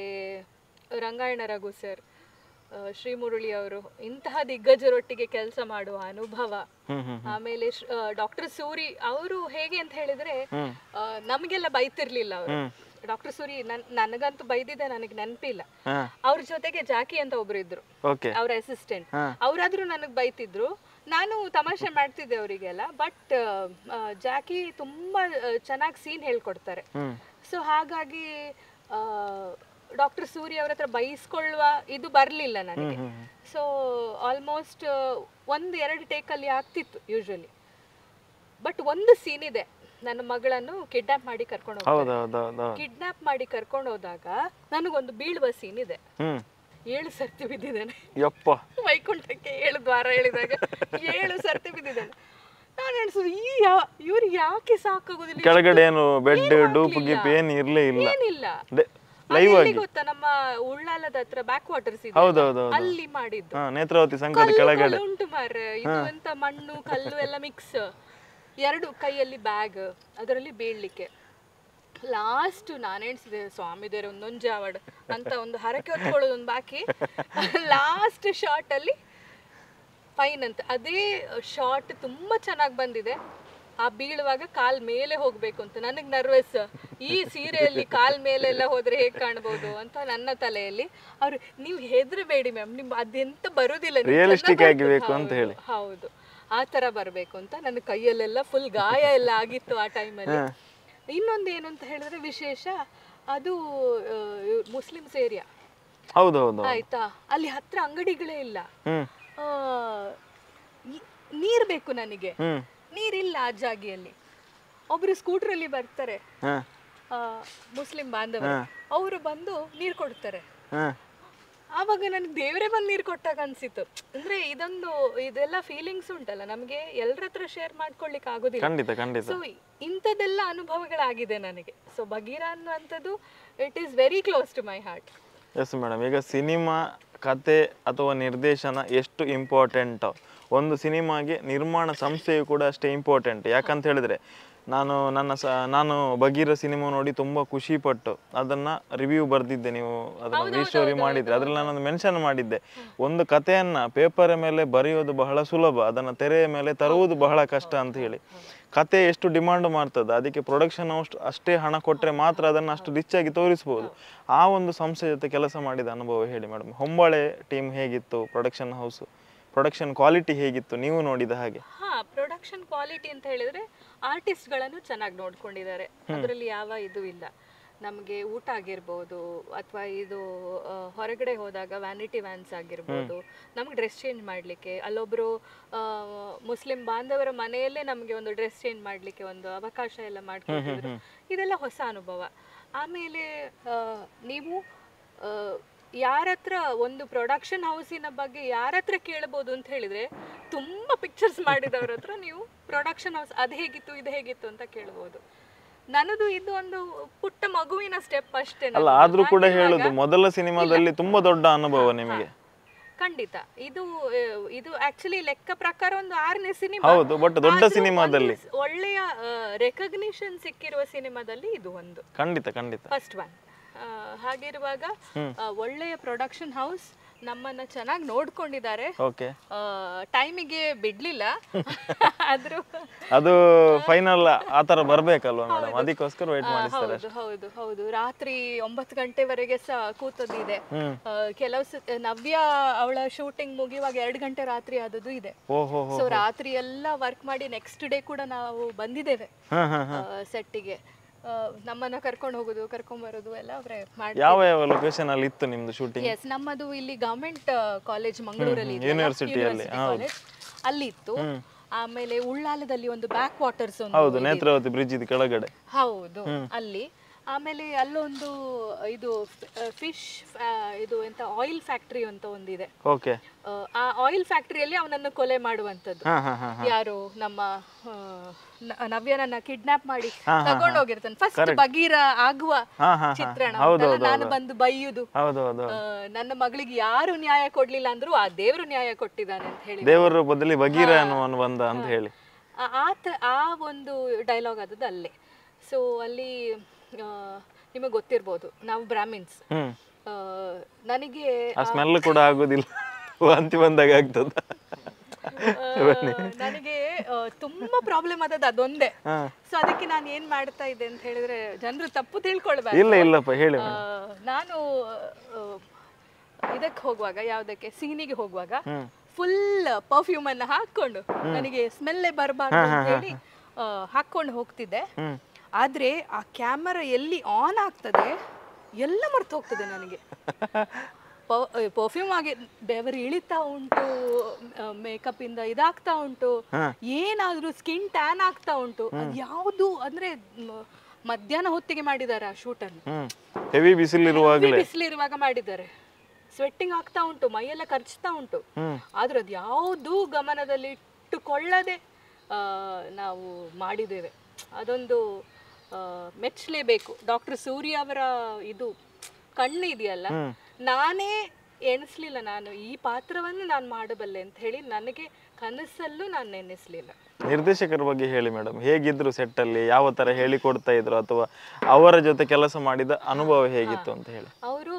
A: ರಂಗಾಯಣ ರಘು ಸರ್ ಆ, ಶ್ರೀ ಮುರಳಿ ಅವರು ಇಂತಹ ದಿಗ್ಗಜರೊಟ್ಟಿಗೆ ಕೆಲಸ ಮಾಡುವ ಅನುಭವ
B: ಹ್ಮ್ ಹ್ಮ್
A: ಆಮೇಲೆ ಡಾಕ್ಟರ್ ಸೂರಿ ಅವರು ಹೇಗೆ ಅಂತ ಹೇಳಿದ್ರೆ ಆ, ನಮಗೆಲ್ಲ ಬೈತಿರ್ಲಿಲ್ಲ ಅವರು ಡಾಕ್ಟರ್ ಸೂರಿ ನನ್ ನನಗಂತೂ ಬೈದಿದ್ದೆ ನನಗೆ ನೆನಪಿಲ್ಲ
B: ಹಾ
A: ಅವ್ರ ಜೊತೆಗೆ ಜಾಕಿ ಅಂತ ಒಬ್ರು ಇದ್ರು
B: ಓಕೆ
A: ಅವ್ರ ಅಸಿಸ್ಟೆಂಟ್ ಅವರಾದ್ರೂ ನನಗೆ ಬೈತಿದ್ರು ನಾನು ತಮಾಷೆ ಮಾಡ್ತಿದ್ದೆ ಅವರಿಗೆಲ್ಲ ಬಟ್ ಜಾಕಿ ತುಂಬಾ ಚೆನ್ನಾಗಿ ಸೀನ್ ಹೇಳ್ಕೊಡ್ತಾರೆ
B: ಹ್ಮ್
A: ಸೊ ಹಾಗಾಗಿ ಡಾಕ್ಟರ್ ಸೂರ್ಯ ಅವ್ರ ಹತ್ರ ಬೈಸ್ಕೊಳ್ಳುವ ಇದು ಬರಲಿಲ್ಲ ನನಗೆ ಸೊ ಆಲ್ಮೋಸ್ಟ್ ಒಂದು ಎರಡು ಟೇಕಲ್ಲಿ ಆಗ್ತಿತ್ತು ಯೂಶ್ವಲಿ ಬಟ್ ಒಂದು ಸೀನ್ ಇದೆ ನನ್ನ ಮಗಳನ್ನು ಕಿಡ್ನಾಪ್ ಮಾಡಿ ಕರ್ಕೊಂಡು ಹೋಗ್ತಾರೆ
B: ಹೌದೌದೌದು
A: ಕಿಡ್ನಾಪ್ ಮಾಡಿ ಕರ್ಕೊಂಡು ಹೋದಾಗ ನನಗೊಂದು ಬೀಳುವ ಸೀನ್ ಇದೆ
B: ಹ್ಮ್
A: ಏಳು ಸರ್ತಿ ಬಿದ್ದಿದ್ದಾನೆ
B: ಯಪ್ಪ
A: ವೈಕುಂಠಕ್ಕೆ ಏಳು ದ್ವಾರ ಹೇಳಿದಾಗ ಏಳು ಸರ್ತಿ ಬಿದ್ದಿದ್ದಾನೆ ನಾನು ಅನ್ಸುದು ಈ ಯಾ ಇವ್ರು ಯಾಕೆ ಸಾಕಾಗೋದಿಲ್ಲ
B: ಕೆಳಗಡೆ ಏನು ಬೆಡ್ ಡೂಪ್ ಗಿಪ್ ಏನ್ ಇರ್ಲೇ ಇಲ್ಲ
A: ಏನಿಲ್ಲ
B: ಲೈವ್
A: ಅದೆಲ್ಲಿ
B: ಆಗಿ
A: ಗೊತ್ತಾ ನಮ್ಮ ಉಳ್ಳಾಲದ ಹತ್ರ ಬ್ಯಾಕ್ ವಾಟರ್ಸ್ ಇದೆ
B: ಹೌದೌದು
A: ಅಲ್ಲಿ ಮಾಡಿದ್ದು
B: ಹಾ ನೇತ್ರಾವತಿ ಸಂಘದ
A: ಕಲ್ಲು
B: ಕೆಳಗಡೆ
A: ಕಲ್ಲು ಉಂಟು ಮಾರ್ರೆ ಇದು ಎಂತ ಮಣ್ಣು ಕಲ್ಲು ಎಲ್ಲ ಮಿಕ್ಸ್ ಎರಡು ಕೈಯಲ್ಲಿ ಬ್ಯಾಗ್ ಅದರಲ್ಲಿ ಬೀಳ್ಲಿಕ್ಕೆ ಲಾಸ್ಟ್ ನಾನು ಎಣಿಸಿದೆ ಸ್ವಾಮಿ ದೇವ್ರ ಒಂದೊಂದು ಜಾವಡ್ ಅಂತ ಒಂದು ಹರಕೆ ಹೊತ್ಕೊಳ್ಳೋದು ಒಂದು ಬಾಕಿ ಲಾಸ್ಟ್ ಶಾರ್ಟ್ ಅಲ್ಲಿ ಫೈನ್ ಅಂತ ಅದೇ ಶಾರ್ಟ್ ತುಂಬಾ ಚೆನ್ನಾಗಿ ಬಂದಿದೆ ಆ ಬೀಳುವಾಗ ಕಾಲ್ ಮೇಲೆ ಹೋಗ್ಬೇಕು ಅಂತ ನನಗೆ ನರ್ವಸ್ ಈ ಸೀರೆಯಲ್ಲಿ ಕಾಲ್ ಮೇಲೆ ಎಲ್ಲ ಹೋದ್ರೆ ಹೇಗೆ ಕಾಣ್ಬೋದು ಅಂತ ನನ್ನ ತಲೆಯಲ್ಲಿ ಅವ್ರು ನೀವು ಹೆದರಬೇಡಿ ಮ್ಯಾಮ್ ನಿಮ್ ಅದೆಂತ ಬರುದಿಲ್ಲ ನೀವು
B: Realistic
A: ಚೆನ್ನಾಗ್
B: ಆಗಿ ಬೇಕು ಅಂತ
A: ಹೌದು,
B: ಹೇಳಿ.
A: ಹೌದು ಆ ತರ ಬರ್ಬೇಕು ಅಂತ ನನ್ನ ಕೈಯಲ್ಲೆಲ್ಲ ಫುಲ್ ಗಾಯ ಎಲ್ಲ ಆಗಿತ್ತು ಆ ಟೈಮಲ್ಲಿ ಇನ್ನೊಂದು ಏನು ಅಂತ ಹೇಳಿದ್ರೆ ವಿಶೇಷ ಅದು ಆ, ಮುಸ್ಲಿಮ್ಸ್ ಏರಿಯಾ
B: ಹೌದೌದು
A: ಆಯ್ತಾ ಅಲ್ಲಿ ಹತ್ರ ಅಂಗಡಿಗಳೇ ಇಲ್ಲ
B: ಹ್ಮ್
A: ಆ, ಈ- ನೀರ್ ಬೇಕು ನನಗೆ
B: ಹ್ಮ್
A: ನೀರಿಲ್ಲ ಆ ಜಾಗಿಯಲ್ಲಿ ಒಬ್ರು ಸ್ಕೂಟ್ರಲ್ಲಿ ಬರ್ತಾರೆ
B: ಹಾ
A: ಆ, ಮುಸ್ಲಿಂ ಬಾಂಧವರು ಅವರು ಬಂದು ನೀರು ಕೊಡ್ತಾರೆ
B: ಹಾ
A: ಆವಾಗ ನನಗೆ ದೇವರೇ ಬಂದು ನೀರು ಕೊಟ್ಟಾಗ ಅನ್ಸಿತ್ತು ಅಂದ್ರೆ ಇದೊಂದು ಇದೆಲ್ಲ ಫೀಲಿಂಗ್ಸ್ ಉಂಟಲ್ಲ ನಮಗೆ ಎಲ್ಲರ ಹತ್ರ ಶೇರ್ ಮಾಡ್ಕೊಳ್ಲಿಕ್ಕೆ ಆಗೋದಿಲ್ಲ
B: ಖಂಡಿತ ಖಂಡಿತ
A: ಸೊ ಇಂಥದ್ದೆಲ್ಲ ಅನುಭವಗಳಾಗಿದೆ ನನಗೆ ಸೊ ಬಗೀರ ಅನ್ನುವಂಥದ್ದು it is very close to my heart
B: yes madam ಈಗ ಸಿನಿಮಾ ಕತೆ ಅಥವಾ ನಿರ್ದೇಶನ ಎಷ್ಟು ಇಂಪಾರ್ಟೆಂಟ್ ಒಂದು ಸಿನಿಮಾಗೆ ನಿರ್ಮಾಣ ಸಂಸ್ಥೆಯು ಕೂಡ ಅಷ್ಟೇ ಇಂಪಾರ್ಟೆಂಟ್ ಯಾಕಂತ ಹೇಳಿದ್ರೆ ನಾನು ನನ್ನ ಸ ನಾನು ಬಗೀರ ಸಿನಿಮಾ ನೋಡಿ ತುಂಬ ಖುಷಿ ಪಟ್ಟು ಅದನ್ನ ರಿವ್ಯೂ ಬರೆದಿದ್ದೆ ನೀವು ಅದನ್ನ ಸ್ಟೋರಿ ಮಾಡಿದ್ರೆ ಅದ್ರಲ್ಲಿ ನಾನೊಂದು ಮೆನ್ಷನ್ ಮಾಡಿದ್ದೆ ಒಂದು ಕಥೆಯನ್ನ ಪೇಪರ್ ಮೇಲೆ ಬರೆಯೋದು ಬಹಳ ಸುಲಭ ಅದನ್ನ ತೆರೆಯ ಮೇಲೆ ತರುವುದು ಬಹಳ ಕಷ್ಟ ಅಂತ ಹೇಳಿ ಕತೆ ಎಷ್ಟು ಡಿಮಾಂಡ್ ಮಾಡ್ತದೆ ಅದಕ್ಕೆ ಪ್ರೊಡಕ್ಷನ್ ಅಷ್ಟು ಅಷ್ಟೇ ಹಣ ಕೊಟ್ಟರೆ ಮಾತ್ರ ಅದನ್ನು ಅಷ್ಟು ರಿಚ್ ಆಗಿ ತೋರಿಸ್ಬೋದು ಆ ಒಂದು ಸಂಸ್ಥೆ ಜೊತೆ ಕೆಲಸ ಮಾಡಿದ ಅನುಭವ ಹೇಳಿ ಮೇಡಮ್ ಹೊಂಬಾಳೆ ಟೀಮ್ ಹೇಗಿತ್ತು ಪ್ರೊಡಕ್ಷನ್ ಹೌಸ್ ಪ್ರೊಡಕ್ಷನ್ ಕ್ವಾಲಿಟಿ ಹೇಗಿತ್ತು ನೀವು ನೋಡಿದ ಹಾಗೆ
A: ಹಾ ಪ್ರೊಡಕ್ಷನ್ ಕ್ವಾಲಿಟಿ ಅಂತ ಹೇಳಿದ್ರೆ ಆರ್ಟಿಸ್ಟ್ಗಳನ್ನು ಚೆನ್ನಾಗಿ ನೋಡ್ಕೊಂಡಿದ್ದಾರೆ ಅದರಲ್ಲಿ ಯಾವ ಇದು ಇಲ್ಲ ನಮಗೆ ಊಟ ಆಗಿರ್ಬೋದು ಅಥವಾ ಇದು ಆ, ಹೊರಗಡೆ ಹೋದಾಗ ವ್ಯಾನಿಟಿ ವ್ಯಾನ್ಸ್ ಆಗಿರ್ಬೋದು ನಮ್ಗೆ ಡ್ರೆಸ್ ಚೇಂಜ್ ಮಾಡಲಿಕ್ಕೆ ಅಲ್ಲೊಬ್ರು ಆ, ಮುಸ್ಲಿಂ ಬಾಂಧವರ ಮನೆಯಲ್ಲೇ ನಮಗೆ ಒಂದು ಡ್ರೆಸ್ ಚೇಂಜ್ ಮಾಡಲಿಕ್ಕೆ ಒಂದು ಅವಕಾಶ ಎಲ್ಲ ಮಾಡ್ಕೊಟ್ಟಿದ್ರು ಇದೆಲ್ಲ ಹೊಸ ಅನುಭವ ಆಮೇಲೆ ಆ, ನೀವು ಯಾರ ಹತ್ರ ಒಂದು ಪ್ರೊಡಕ್ಷನ್ ಹೌಸಿನ ಬಗ್ಗೆ ಯಾರ ಹತ್ರ ಕೇಳ್ಬೋದು ಅಂತ ಹೇಳಿದ್ರೆ ತುಂಬಾ ಪಿಕ್ಚರ್ಸ್ ಮಾಡಿದವ್ರ ಹತ್ರ ನೀವು ಪ್ರೊಡಕ್ಷನ್ ಹೌಸ್ ಅದು ಹೇಗಿತ್ತು ಇದು ಹೇಗಿತ್ತು ಅಂತ ಕೇಳ್ಬೋದು ನನ್ನದು ಇದು ಒಂದು ಪುಟ್ಟ ಮಗುವಿನ ಸ್ಟೆಪ್ ಅಷ್ಟೇ
B: ಅಲ್ಲ
A: ನನ್ನದು.
B: ಆದ್ರೂ ಕೂಡ
A: ಹಾಗಿರುವಾಗ-
B: ಹೇಳುದು ಮೊದಲ ಸಿನಿಮಾದಲ್ಲಿ ತುಂಬಾ ದೊಡ್ಡ ಅನುಭವ ನಿಮಗೆ
A: ಖಂಡಿತ ಇದು ಆ, ಇದು ಆಕ್ಚುಲಿ ಲೆಕ್ಕ ಪ್ರಕಾರ ಒಂದು ಆರನೇ ಸಿನಿಮಾ
B: ಹೌದು ಬಟ್ ದೊಡ್ಡ
A: ಆದ್ರೂ
B: ಸಿನಿಮಾದಲ್ಲಿ
A: ಒಂದು ಒಳ್ಳೆಯ ರೆಕಗ್ನಿಷನ್ ಸಿಕ್ಕಿರುವ ಸಿನಿಮಾದಲ್ಲಿ ಇದು ಒಂದು
B: ಖಂಡಿತ ಖಂಡಿತ
A: ಫಸ್ಟ್ ಒನ್ ಹಾಗಿರುವಾಗ ಆ, ಒಳ್ಳೆಯ ಪ್ರೊಡಕ್ಷನ್ ಹೌಸ್ ನಮ್ಮನ್ನ ಚೆನ್ನಾಗಿ ನೋಡ್ಕೊಂಡಿದ್ದಾರೆ
B: ಓಕೆ
A: ಟೈಮಿಗೆ ಬಿಡ್ಲಿಲ್ಲ ಆದ್ರೂ
B: ಅದು ಫೈನಲ್ ಆತರ ಬರ್ಬೇಕಲ್ವಾ ಮೇಡಮ್ ಅದಕ್ಕೋಸ್ಕರ ವೇಟ್
A: ಆ,
B: ಮಾಡಿಸ್ತಾರೆ
A: ಹೌದು ಹೌದು ಹೌದು ರಾತ್ರಿ ಒಂಬತ್ತು ಗಂಟೆವರೆಗೆ ಸಹ ಕೂತದ್ದಿದೆ
B: ಹ್ಮ್
A: ಆ, ಕೆಲವು ಸ- ನವ್ಯ ಅವಳ ಶೂಟಿಂಗ್ ಮುಗಿಯುವಾಗ ಎರಡು ಗಂಟೆ ರಾತ್ರಿ ಆದದ್ದು ಇದೆ
B: ಓಹೋ
A: ಸೊ ರಾತ್ರಿ ಎಲ್ಲ ವರ್ಕ್ ಮಾಡಿ ನೆಕ್ಸ್ಟ್ ಡೇ ಕೂಡ ನಾವು ಬಂದಿದ್ದೇವೆ
B: ಹಾ ಹಾ ಹಾ
A: ಸೆಟ್ಟಿಗೆ ನಮ್ಮನ್ನ ಕರ್ಕೊಂಡು ಹೋಗೋದು ಕರ್ಕೊಂಡ್ ಬರೋದು ಎಲ್ಲ ಅವರೇ ಮಾಡಿ
B: ಯಾವ ಯಾವ ಲೊಕೇಶನ್ ಅಲ್ಲಿ ಇತ್ತು ನಿಮ್ದು ಶೂಟಿಂಗ್
A: ಎಸ್ ನಮ್ಮದು ಇಲ್ಲಿ ಗವರ್ಮೆಂಟ್ ಕಾಲೇಜ್ ಮಂಗಳೂರಲ್ಲಿ
B: University ಅಲ್ಲಿ,
A: ಕಾಲೇಜ್ ಅಲ್ಲಿ ಇತ್ತು ಆಮೇಲೆ ಉಳ್ಳಾಲದಲ್ಲಿ ಒಂದು ಬ್ಯಾಕ್ ವಾಟರ್ಸ್ ಒಂದು
B: ಹೌದು ನೇತ್ರಾವತಿ ಬ್ರಿಡ್ಜ್ ಇದು ಕೆಳಗಡೆ
A: ಹೌದು ಅಲ್ಲಿ ಆಮೇಲೆ ಅಲ್ಲೊಂದು ಇದು ಫಿಶ್ ಇದು ಎಂತ ಆಯಿಲ್ ಫ್ಯಾಕ್ಟ್ರಿ ಅಂತ ಒಂದಿದೆ
B: ಓಕೆ
A: ಆ, ಆ ಆಯಿಲ್ ಫ್ಯಾಕ್ಟ್ರಿಯಲ್ಲಿ ಅವನನ್ನು ಕೊಲೆ ಮಾಡುವಂತದ್ದು
B: ಹಾ ಹಾ ಹಾ
A: ಯಾರು ನಮ್ಮ ಆ, ನ- ನವ್ಯನನ್ನ ಕಿಡ್ನಾಪ್ ಮಾಡಿ ತಗೊಂಡೋಗಿರ್ತಾನೆ ಫಸ್ಟ್ ಬಗೀರ ಆಗುವ
B: ಹಾ ಹಾ ಹಾ
A: ಚಿತ್ರಣ
B: ಹೌದು
A: ಉಂಟಲ್ಲ, ನಾನು ಬಂದು ಬೈಯುದು
B: ಹೌದು ಹೌದು
A: ಆ, ನನ್ನ ಮಗಳಿಗೆ ಯಾರು ನ್ಯಾಯ ಕೊಡ್ಲಿಲ್ಲ ಅಂದ್ರು ಆ ದೇವ್ರು ನ್ಯಾಯ ಕೊಟ್ಟಿದ್ದಾನೆ ಅಂತ ಹೇಳಿ
B: ದೇವರ ರೂಪದಲ್ಲಿ ಬಗೀರ ಅನ್ನುವನು ಬಂದ ಅಂತ ಹೇಳಿ
A: ಆ- ಆ ತ- ಆ ಒಂದು ಡೈಲಾಗ್ ಆದದ್ದು ಅಲ್ಲೇ ಸೊ ಅಲ್ಲಿ ಆ, ನಿಮಗೆ ಗೊತ್ತಿರ್ಬೋದು ನಾವು ಬ್ರಾಹ್ಮಿನ್ಸ್
B: ಹ್ಮ್
A: ಆ, ನನಗೆ
B: ಆ ಸ್ಮೆಲ್ ಕೂಡ ಆಗುದಿಲ್ಲ ವಾಂತಿ ಬಂದಾಗ ಆಗ್ತದ
A: ಆ, ನನಗೆ ಆ, ತುಂಬಾ ಪ್ರಾಬ್ಲಮ್ ಆದದ್ದು ಅದೊಂದೇ
B: ಹಾ.
A: ಸೊ ಅದಕ್ಕೆ ನಾನು ಏನ್ ಮಾಡ್ತಾ ಇದ್ದೆ ಅಂತ ಹೇಳಿದ್ರೆ ಜನರು ತಪ್ಪು ತಿಳ್ಕೊಳ್ಬಾರ್ದು
B: ಇಲ್ಲ ಇಲ್ಲಪ್ಪ ಹೇಳಿ
A: ಆ, ನಾನು ಇದಕ್ಕೆ ಹೋಗುವಾಗ ಯಾವ್ದಕ್ಕೆ ಸೀನಿಗೆ ಹೋಗುವಾಗ
B: ಹ್ಮ್.
A: ಫುಲ್ ಪರ್ಫ್ಯೂಮ್ ಅನ್ನ ಹಾಕೊಂಡು ನನಗೆ ಸ್ಮೆಲ್ಲೇ ಬರಬಾರ್ದು ಅಂತ ಹೇಳಿ ಆ, ಹಾಕೊಂಡು ಹೋಗ್ತಿದ್ದೆ
B: ಹ್ಮ್
A: ಆದ್ರೆ ಆ ಕ್ಯಾಮರಾ ಎಲ್ಲಿ ಆನ್ ಆಗ್ತದೆ ಎಲ್ಲ ಮರ್ತು ಹೋಗ್ತದೆ ನನಗೆ ಪರ್ಫ್ಯೂಮ್ ಆಗಿ ಬೆವರು ಇಳಿತಾ ಉಂಟು ಮೇಕಪ್ ಇಂದ ಇದಾಗ್ತಾ ಉಂಟು ಏನಾದ್ರೂ ಸ್ಕಿನ್ ಟ್ಯಾನ್ ಆಗ್ತಾ ಉಂಟು ಅದು ಯಾವುದು ಅಂದ್ರೆ ಮ- ಮಧ್ಯಾಹ್ನ ಹೊತ್ತಿಗೆ ಮಾಡಿದ್ದಾರೆ ಆ ಶೂಟನ್ನು
B: ಹ್ಮ್ ಹೆವಿ ಬಿಸಿಲಿರುವಾಗಲೇ
A: ಬಿಸಿಲಿರುವಾಗ ಮಾಡಿದ್ದಾರೆ ಸ್ವೆಟ್ಟಿಂಗ್ ಆಗ್ತಾ ಉಂಟು ಮೈಯೆಲ್ಲ ಖರ್ಚ್ತಾ ಉಂಟು
B: ಹ್ಮ್
A: ಆದ್ರೆ ಅದು ಯಾವುದೂ ಗಮನದಲ್ಲಿ ಇಟ್ಟುಕೊಳ್ಳದೆ ಆ, ನಾವು ಮಾಡಿದ್ದೇವೆ ಅದೊಂದು ಆ, ಮೆಚ್ಚಲೇಬೇಕು ಡಾಕ್ಟರ್ ಸೂರ್ಯ ಅವರ ಇದು ಕಣ್ಣು ಇದೆಯಲ್ಲ ನಾನೇ ಎಣಿಸ್ಲಿಲ್ಲ ನಾನು ಈ ಪಾತ್ರವನ್ನು ನಾನು ಮಾಡಬಲ್ಲೆ ಅಂತ ಹೇಳಿ ನನಗೆ ಕನಸಲ್ಲೂ ನಾನು ನೆನೆಸ್ಲಿಲ್ಲ
B: ನಿರ್ದೇಶಕರ ಬಗ್ಗೆ ಹೇಳಿ ಮೇಡಮ್ ಹೇಗಿದ್ರು set ಅಲ್ಲಿ ಯಾವ ತರ ಹೇಳಿ ಕೊಡ್ತಾ ಇದ್ರು ಅಥವಾ ಅವರ ಜೊತೆ ಕೆಲಸ ಮಾಡಿದ ಅನುಭವ ಹೇಗಿತ್ತು ಅಂತ ಹೇಳಿ
A: ಅವರು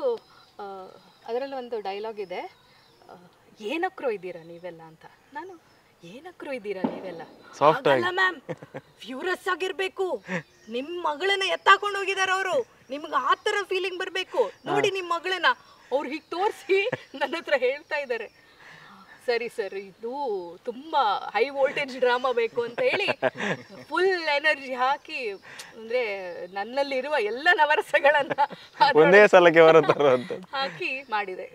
A: ಅದರಲ್ಲಿ ಒಂದು ಡೈಲಾಗ್ ಇದೆ ಆ, ಏನಕ್ರೋ ಇದ್ದೀರಾ ನೀವೆಲ್ಲ ಅಂತ ನಾನು ಏನಕ್ರೋ ಇದ್ದೀರಾ ನೀವೆಲ್ಲ
B: Soft
A: ಅಲ್ಲ ಮ್ಯಾಮ್ ಫ್ಯೂರಸ್ ಆಗಿರ್ಬೇಕು ನಿಮ್ ಮಗಳನ್ನ ಎತ್ತಾಕೊಂಡು ಹೋಗಿದಾರ ಅವರು ನಿಮ್ಗೆ ಆ ಥರ ಫೀಲಿಂಗ್ ಬರಬೇಕು ನೋಡಿ ನಿಮ್ ಮಗಳನ್ನ ಅವ್ರು ಹೀಗೆ ತೋರಿಸಿ ನನ್ನ ಹತ್ರ ಹೇಳ್ತಾ ಇದ್ದಾರೆ ಸರಿ ಸರ್ ಇದು ತುಂಬಾ ಹೈ ವೋಲ್ಟೇಜ್ ಡ್ರಾಮಾ ಬೇಕು ಅಂತ ಹೇಳಿ ಫುಲ್ ಎನರ್ಜಿ ಹಾಕಿ ಅಂದ್ರೆ ನನ್ನಲ್ಲಿರುವ ಎಲ್ಲ ನವರಸಗಳನ್ನ
B: ಒಂದೇ ಸಲಕ್ಕೆ ಹೊರ ತರುವಂಥದ್ದು
A: ಹಾಕಿ ಮಾಡಿದೆ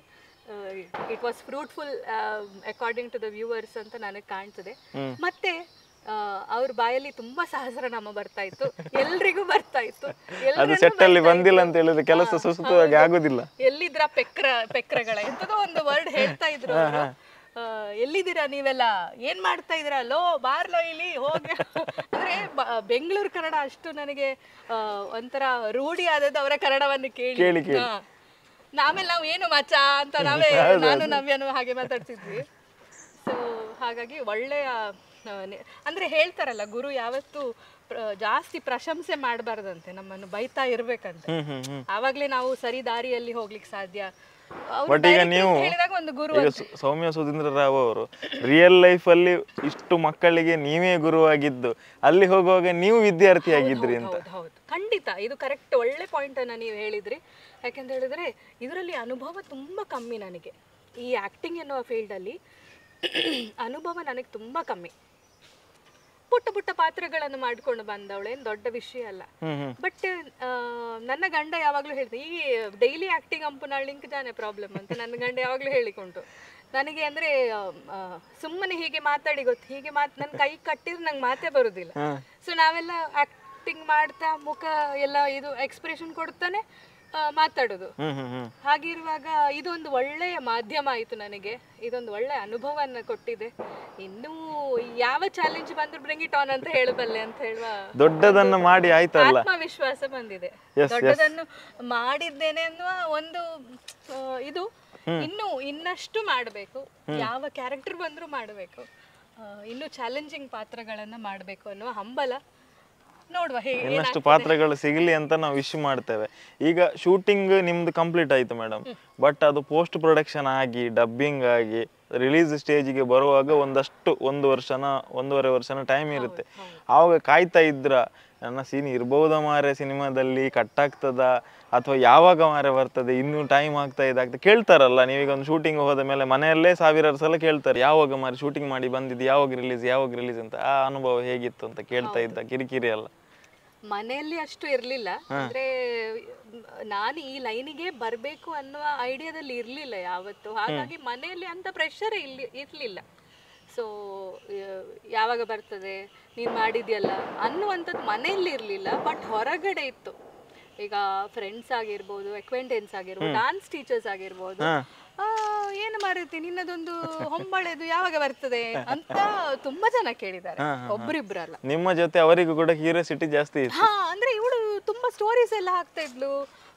A: it was fruitful according to the viewers ಅಂತ ನನಗೆ ಕಾಣ್ತದೆ ಮತ್ತೆ ಅವ್ರ ಬಾಯಲ್ಲಿ ತುಂಬಾ ಸಹಸ್ರನಾಮ ಬರ್ತಾ ಇತ್ತು ಎಲ್ರಿಗೂ ಬರ್ತಾ ಇತ್ತು
B: ಅದು
A: ಎಲ್ರನ್ನೂ
B: set ಅಲ್ಲಿ
A: ಬರ್ತಾ
B: ಬಂದಿಲ್ಲ
A: ಇತ್ತು.
B: ಅಂತ ಹೇಳಿದ್ರೆ ಕೆಲಸ
A: ಹಾ,
B: ಸುಸುತ್ತವಾಗಿ
A: ಹೌದು.
B: ಆಗುದಿಲ್ಲ
A: ಎಲ್ಲಿದ್ರ ಪೆಕ್ರ ಪೆಕ್ರಗಳ ಎಂತದೋ ಒಂದು ವರ್ಡ್ ಹೇಳ್ತಾ ಇದ್ರು ಅವ್ರು. ಆ, ಎಲ್ಲಿದ್ದೀರಾ ನೀವೆಲ್ಲ ಏನ್ ಮಾಡ್ತಾ ಇದ್ದೀರಾ ಲೋ ಬಾರ್ಲೋ ಇಲ್ಲಿ ಹೋಗಿ ಅಂದ್ರೆ ಬ- ಬೆಂಗಳೂರು ಕನ್ನಡ ಅಷ್ಟು ನನಗೆ ಆ, ಒಂಥರ ರೂಢಿ ಆದದ್ದು ಅವರ ಕನ್ನಡವನ್ನು ಕೇಳಿ
B: ಕೇಳಿ, ಕೇಳಿ.
A: ಹಾ. ಆಮೇಲೆ ನಾವು ಏನು ಮಚ ಅಂತ ನಾವೇ ನಾನು ನವ್ಯನು ಹಾಗೆ ಮಾತಾಡ್ತಿದ್ವಿ ಸೊ ಹಾಗಾಗಿ ಒಳ್ಳೆಯ ಆ, ನೆ- ಅಂದ್ರೆ ಹೇಳ್ತಾರಲ್ಲ ಗುರು ಯಾವತ್ತೂ ಪ್ರ- ಜಾಸ್ತಿ ಪ್ರಶಂಸೆ ಮಾಡಬಾರ್ದಂತೆ ನಮ್ಮನ್ನು ಬೈತಾ ಇರ್ಬೇಕಂತೆ
B: ಹ್ಮ್ ಹ್ಮ್ ಹ್ಮ್
A: ಆವಾಗ್ಲೇ ನಾವು ಸರಿ ದಾರಿಯಲ್ಲಿ ಹೋಗ್ಲಿಕ್ಕೆ ಸಾಧ್ಯ ಅವ್ರು
B: ಬಟ್ ಈಗ
A: director
B: ನೀವು
A: ಅಂತ ಹೇಳಿದಾಗ ಒಂದು ಗುರು
B: ಈಗ ಸೌ- ಸೌಮ್ಯ ಸುಧೀಂದ್ರ ರಾವ್ ಅವರು ರಿಯಲ್ ಲೈಫ್ ಅಲ್ಲಿ ಇಷ್ಟು ಮಕ್ಕಳಿಗೆ ನೀವೇ ಗುರುವಾಗಿದ್ದು ಅಲ್ಲಿ ಹೋಗುವಾಗ ನೀವು ವಿದ್ಯಾರ್ಥಿಯಾಗಿದ್ರಿ ಅಂತ
A: ಹೌದು ಹೌದು ಖಂಡಿತ ಇದು ಕರೆಕ್ಟ್ ಒಳ್ಳೆ ಪಾಯಿಂಟ್ ಅನ್ನ ನೀವು ಹೇಳಿದ್ರಿ ಯಾಕೆಂತ ಹೇಳಿದ್ರೆ ಇದರಲ್ಲಿ ಅನುಭವ ತುಂಬಾ ಕಮ್ಮಿ ನನಗೆ ಈ ಆಕ್ಟಿಂಗ್ ಎನ್ನುವ ಫೀಲ್ಡ್ ಅಲ್ಲಿ ಅನುಭವ ನನಗೆ ತುಂಬ ಕಮ್ಮಿ ಪುಟ್ಟ ಪುಟ್ಟ ಪಾತ್ರಗಳನ್ನು ಮಾಡ್ಕೊಂಡು ಬಂದವಳು ಏನು ದೊಡ್ಡ ವಿಷಯ ಅಲ್ಲ
B: ಹ್ಮ್ ಹ್ಮ್
A: ಬಟ್ ನನ್ನ ಗಂಡ ಯಾವಾಗಲೂ ಹೇಳ್ತಾರೆ ಈ ಡೈಲಿ ಆ್ಯಕ್ಟಿಂಗ್ ಅಂಪುನಾಳಿಂಕ್ ಜಾನೆ ಪ್ರಾಬ್ಲಮ್ ಅಂತ ನನ್ನ ಗಂಡ ಯಾವಾಗಲೂ ಹೇಳಿಕೊಂಡು ನನಗೆ ಅಂದರೆ ಸುಮ್ಮನೆ ಹೀಗೆ ಮಾತಾಡಿ ಗೊತ್ತು ಹೀಗೆ ಮಾತು ನನ್ನ ಕೈ ಕಟ್ಟಿದ್ರೆ ನಂಗೆ ಮಾತೇ ಬರೋದಿಲ್ಲ
B: ಹಾ.
A: ಸೊ ನಾವೆಲ್ಲ ಆ್ಯಕ್ಟಿಂಗ್ ಮಾಡ್ತಾ ಮುಖ ಎಲ್ಲ ಇದು ಎಕ್ಸ್ಪ್ರೆಷನ್ ಕೊಡ್ತಾನೆ ಆ, ಮಾತಾಡೋದು
B: ಹ್ಮ್ ಹ್ಮ್ ಹ್ಮ್
A: ಹಾಗಿರುವಾಗ ಇದೊಂದು ಒಳ್ಳೆಯ ಮಾಧ್ಯಮ ಆಯಿತು ನನಗೆ ಇದೊಂದು ಒಳ್ಳೆಯ ಅನುಭವವನ್ನು ಕೊಟ್ಟಿದೆ ಇನ್ನೂ ಯಾವ ಚಾಲೆಂಜ್ ಬಂದ್ರು ಬ್ರಿಂಗ್ ಇಟ್ ಆನ್ ಅಂತ ಹೇಳಬಲ್ಲೆ ಅಂತ ಹೇಳುವ
B: ದೊಡ್ಡದನ್ನ ಮಾಡಿ ಆಯ್ತಲ್ಲ
A: ಆತ್ಮವಿಶ್ವಾಸ ಬಂದಿದೆ
B: Yes,
A: ದೊಡ್ಡದನ್ನು ಮಾಡಿದ್ದೇನೆ ಅನ್ನುವ ಒಂದು ಆ, ಇದು ಇನ್ನು ಇನ್ನಷ್ಟು ಮಾಡಬೇಕು ಯಾವ ಕ್ಯಾರೆಕ್ಟರ್ ಬಂದರೂ ಮಾಡಬೇಕು ಇನ್ನು ಚಾಲೆಂಜಿಂಗ್ ಪಾತ್ರಗಳನ್ನ ಮಾಡಬೇಕು ಅನ್ನುವ ಹಂಬಲ ನೋಡುವ ಹೇಗೆ
B: ಇನ್ನಷ್ಟು ಪಾತ್ರಗಳು ಸಿಗಲಿ ಅಂತ ನಾವು ವಿಶ್ ಮಾಡ್ತೇವೆ ಈಗ ಶೂಟಿಂಗ್ ನಿಮ್ದು ಕಂಪ್ಲೀಟ್ ಆಯ್ತು ಮೇಡಮ್ ಬಟ್ ಅದು ಪೋಸ್ಟ್ ಪ್ರೊಡಕ್ಷನ್ ಆಗಿ ಡಬ್ಬಿಂಗ್ ಆಗಿ ರಿಲೀಸ್ ಸ್ಟೇಜಿಗೆ ಬರುವಾಗ ಒಂದಷ್ಟು ಒಂದು ವರ್ಷನ ಒಂದೂವರೆ ವರ್ಷನ ಟೈಮ್ ಇರುತ್ತೆ ಆವಾಗ ಕಾಯ್ತಾ ಇದ್ರ ನನ್ನ ಸೀನ್ ಇರ್ಬೋದ ಮಾರೆ ಸಿನಿಮಾದಲ್ಲಿ ಕಟ್ ಆಗ್ತದ ಅಥವಾ ಯಾವಾಗ ಮಾರೆ ಬರ್ತದೆ ಇನ್ನೂ ಟೈಮ್ ಆಗ್ತಾ ಇದಾಗ್ತದೆ ಕೇಳ್ತಾರಲ್ಲ ನೀವೀಗ ಒಂದು ಶೂಟಿಂಗ್ ಹೋದ ಮೇಲೆ ಮನೆಯಲ್ಲೇ ಸಾವಿರಾರು ಸಲ ಕೇಳ್ತಾರೆ ಯಾವಾಗ ಮಾರೆ ಶೂಟಿಂಗ್ ಮಾಡಿ ಬಂದಿದ್ದು ಯಾವಾಗ ರಿಲೀಸ್ ಯಾವಾಗ ರಿಲೀಸ್ ಅಂತ ಆ ಅನುಭವ ಹೇಗಿತ್ತು ಅಂತ ಕೇಳ್ತಾ ಇದ್ದ ಕಿರಿಕಿರಿ ಎಲ್ಲ
A: ಮನೆಯಲ್ಲಿ ಅಷ್ಟು ಇರಲಿಲ್ಲ ಅಂದ್ರೆ ಮ್, ನಾನು ಈ ಲೈನಿಗೆ ಬರಬೇಕು ಅನ್ನುವ ಐಡಿಯಾದಲ್ಲಿ ಇರಲಿಲ್ಲ ಯಾವತ್ತು ಹಾಗಾಗಿ ಮನೆಯಲ್ಲಿ ಅಂತ ಪ್ರೆಷರ್ ಇಲ್ಲಿ ಇರಲಿಲ್ಲ ಸೊ ಯಾವಾಗ ಬರ್ತದೆ ನೀನು ಮಾಡಿದ್ಯಲ್ಲ ಅನ್ನುವಂಥದ್ದು ಮನೆಯಲ್ಲಿ ಇರಲಿಲ್ಲ ಬಟ್ ಹೊರಗಡೆ ಇತ್ತು ಈಗ ಫ್ರೆಂಡ್ಸ್ ಆಗಿರ್ಬೋದು ಅಕ್ವೆಂಟೆನ್ಸ್ ಆಗಿರ್ಬೋದು ಡಾನ್ಸ್ ಟೀಚರ್ಸ್ ಆಗಿರ್ಬೋದು
B: ಹಾ.
A: ಆ, ಏನು ಮಾರುತಿ ನಿನ್ನದೊಂದು ಹೊಂಬಳೆದು ಯಾವಾಗ ಬರ್ತದೆ ಅಂತ ತುಂಬಾ ಜನ ಕೇಳಿದ್ದಾರೆ ಒಬ್ರಿಬ್ರಲ್ಲ
B: ನಿಮ್ಮ ಜೊತೆ ಅವರಿಗೂ ಕೂಡ ಕ್ಯೂರಿಯಾಸಿಟಿ ಜಾಸ್ತಿ ಇತ್ತು
A: ಹಾ ಅಂದ್ರೆ ಇವಳು ತುಂಬಾ ಸ್ಟೋರೀಸ್ ಎಲ್ಲ ಹಾಕ್ತಾ ಇದ್ಲು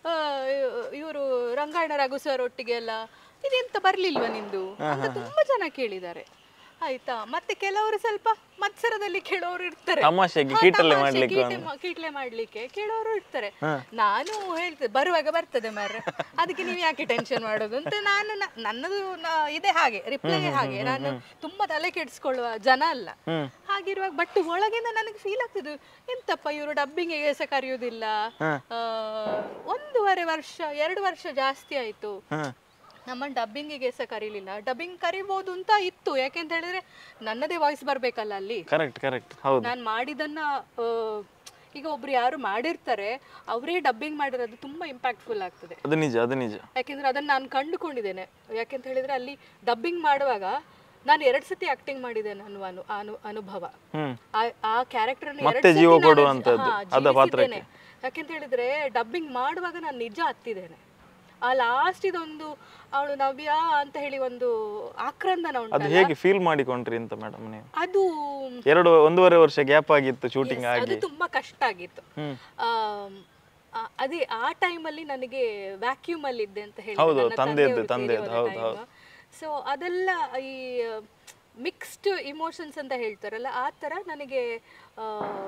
A: ಇವರು ರಂಗಾಯಣ ರಘು ಸರ್ ಒಟ್ಟಿಗೆ ಎಲ್ಲ ಇದೆಂತ ಬರ್ಲಿಲ್ವಾ ನಿಂದು ಅಂತ ತುಂಬಾ ಜನ ಕೇಳಿದ್ದಾರೆ ಆಯ್ತಾ ಮತ್ತೆ ಕೆಲವರು ಸ್ವಲ್ಪ ಮತ್ಸರದಲ್ಲಿ ಕೇಳೋರು ಇರ್ತಾರೆ
B: ತಮಾಷೆಗೆ
A: ಹಾ,
B: ಕೀಟಲೆ
A: ತಮಾಷೆ,
B: ಮಾಡ್ಲಿಕ್ಕೆ
A: ಕೀಟೆ ಮಾ- ಕೀಟ್ಲೆ ಮಾಡ್ಲಿಕ್ಕೆ ಕೇಳೋರು ಇರ್ತಾರೆ ನಾನು ಹೇಳ್ತೇನೆ ಬರುವಾಗ ಬರ್ತದೆ ಮಾರ್ರೆ ಅದಕ್ಕೆ ನೀವು ಯಾಕೆ ಟೆನ್ಷನ್ ಮಾಡೋದು ಅಂತ ನಾನು ನ- ನನ್ನದು ನ- ಇದೆ ಹಾಗೆ ರಿಪ್ಲೈ ಹಾಗೆ ನಾನು ತುಂಬಾ ತಲೆ ಕೆಡಿಸ್ಕೊಳ್ಳುವ ಜನ ಅಲ್ಲ ಹಾಗಿರುವಾಗ ಬಟ್ ಒಳಗಿಂದ ನನಗೆ ಫೀಲ್ ಆಗ್ತದೆ ಎಂತಪ್ಪ ಇವರು ಡಬ್ಬಿಂಗಿಗೆ ಸಹ ಕರೆಯುವುದಿಲ್ಲ ಆ, ಒಂದೂವರೆ ವರ್ಷ ಎರಡು ವರ್ಷ ಜಾಸ್ತಿ ಆಯ್ತು ನಮ್ಮ ಡಬ್ಬಿಂಗಿಗೆ ಸಹ ಕರೀಲಿಲ್ಲ ಡಬ್ಬಿಂಗ್ ಕರಿಬೋದು ಅಂತ ಇತ್ತು ಯಾಕೆಂತ ಹೇಳಿದ್ರೆ ನನ್ನದೇ ವಾಯ್ಸ್ ಬರ್ಬೇಕಲ್ಲ ಅಲ್ಲಿ
B: ಕರೆಕ್ಟ್ ಕರೆಕ್ಟ್ ಹೌದು
A: ನಾನು ಮಾಡಿದನ್ನ ಆ, ಈಗ ಒಬ್ರು ಯಾರು ಮಾಡಿರ್ತಾರೆ ಅವರೇ ಡಬ್ಬಿಂಗ್ ಮಾಡಿರೋದು ತುಂಬಾ ಇಂಪ್ಯಾಕ್ಟ್ಫುಲ್ ಆಗ್ತದೆ
B: ಅದು ನಿಜ ಅದು ನಿಜ
A: ಯಾಕೆಂದ್ರೆ ಅದನ್ನ ನಾನು ಕಂಡುಕೊಂಡಿದ್ದೇನೆ ಯಾಕೆಂತ ಹೇಳಿದ್ರೆ ಅಲ್ಲಿ ಡಬ್ಬಿಂಗ್ ಮಾಡುವಾಗ ನಾನು ಎರಡ್ ಸತಿ ಆಕ್ಟಿಂಗ್ ಮಾಡಿದ್ದೇನೆ ಅನ್ನುವ ಅನು ಅನು ಅನುಭವ
B: ಹ್ಮ್
A: ಆ- ಆ ಕ್ಯಾರೆಕ್ಟರ್
B: ಮತ್ತೆ ಜೀವ ಕೊಡುವಂಥದ್ದು, ಅದ ಪಾತ್ರಕ್ಕೆ.
A: ಯಾಕೆಂತ ಹೇಳಿದ್ರೆ ಡಬ್ಬಿಂಗ್ ಮಾಡುವಾಗ ನಾನು ನಿಜ ಹತ್ತಿದ್ದೇನೆ ಆ ಲಾಸ್ಟ್ ಇದೊಂದು ಅವಳು ನವ್ಯ ಅಂತ ಹೇಳಿ ಒಂದು ಆಕ್ರಂದನ
B: ಅದು
A: ಉಂಟಲ್ಲ
B: ಹೇಗೆ ಫೀಲ್ ಮಾಡಿಕೊಂಡ್ರಿ ಅಂತ ಮೇಡಮ್ ನೀವು
A: ಅದು
B: ಎರಡು ಒಂದೂವರೆ ವರ್ಷ ಗ್ಯಾಪ್ ಆಗಿತ್ತು ಶೂಟಿಂಗ್
A: ಅದು
B: ಆಗಿ
A: ತುಂಬಾ ಕಷ್ಟ ಆಗಿತ್ತು
B: ಹ್ಮ್.
A: ಆಮ್, ಆ- ಅದೇ ಆ ಟೈಮಲ್ಲಿ ನನಗೆ ವ್ಯಾಕ್ಯೂಮ್ ಅಲ್ಲಿ ಇದ್ದೆ ಅಂತ ಹೇಳಿ
B: ಹೌದು, ತಂದೆಯದ್ದು, ತಂದೆಯದ್ದು, ಹೌದು, ಹೌದು.
A: ಸೊ ಅದೆಲ್ಲ ಈ ಮಿಕ್ಸ್ಡ್ ಇಮೋಷನ್ಸ್ ಅಂತ ಹೇಳ್ತಾರಲ್ಲ ಆ ಥರ ನನಗೆ ಆ,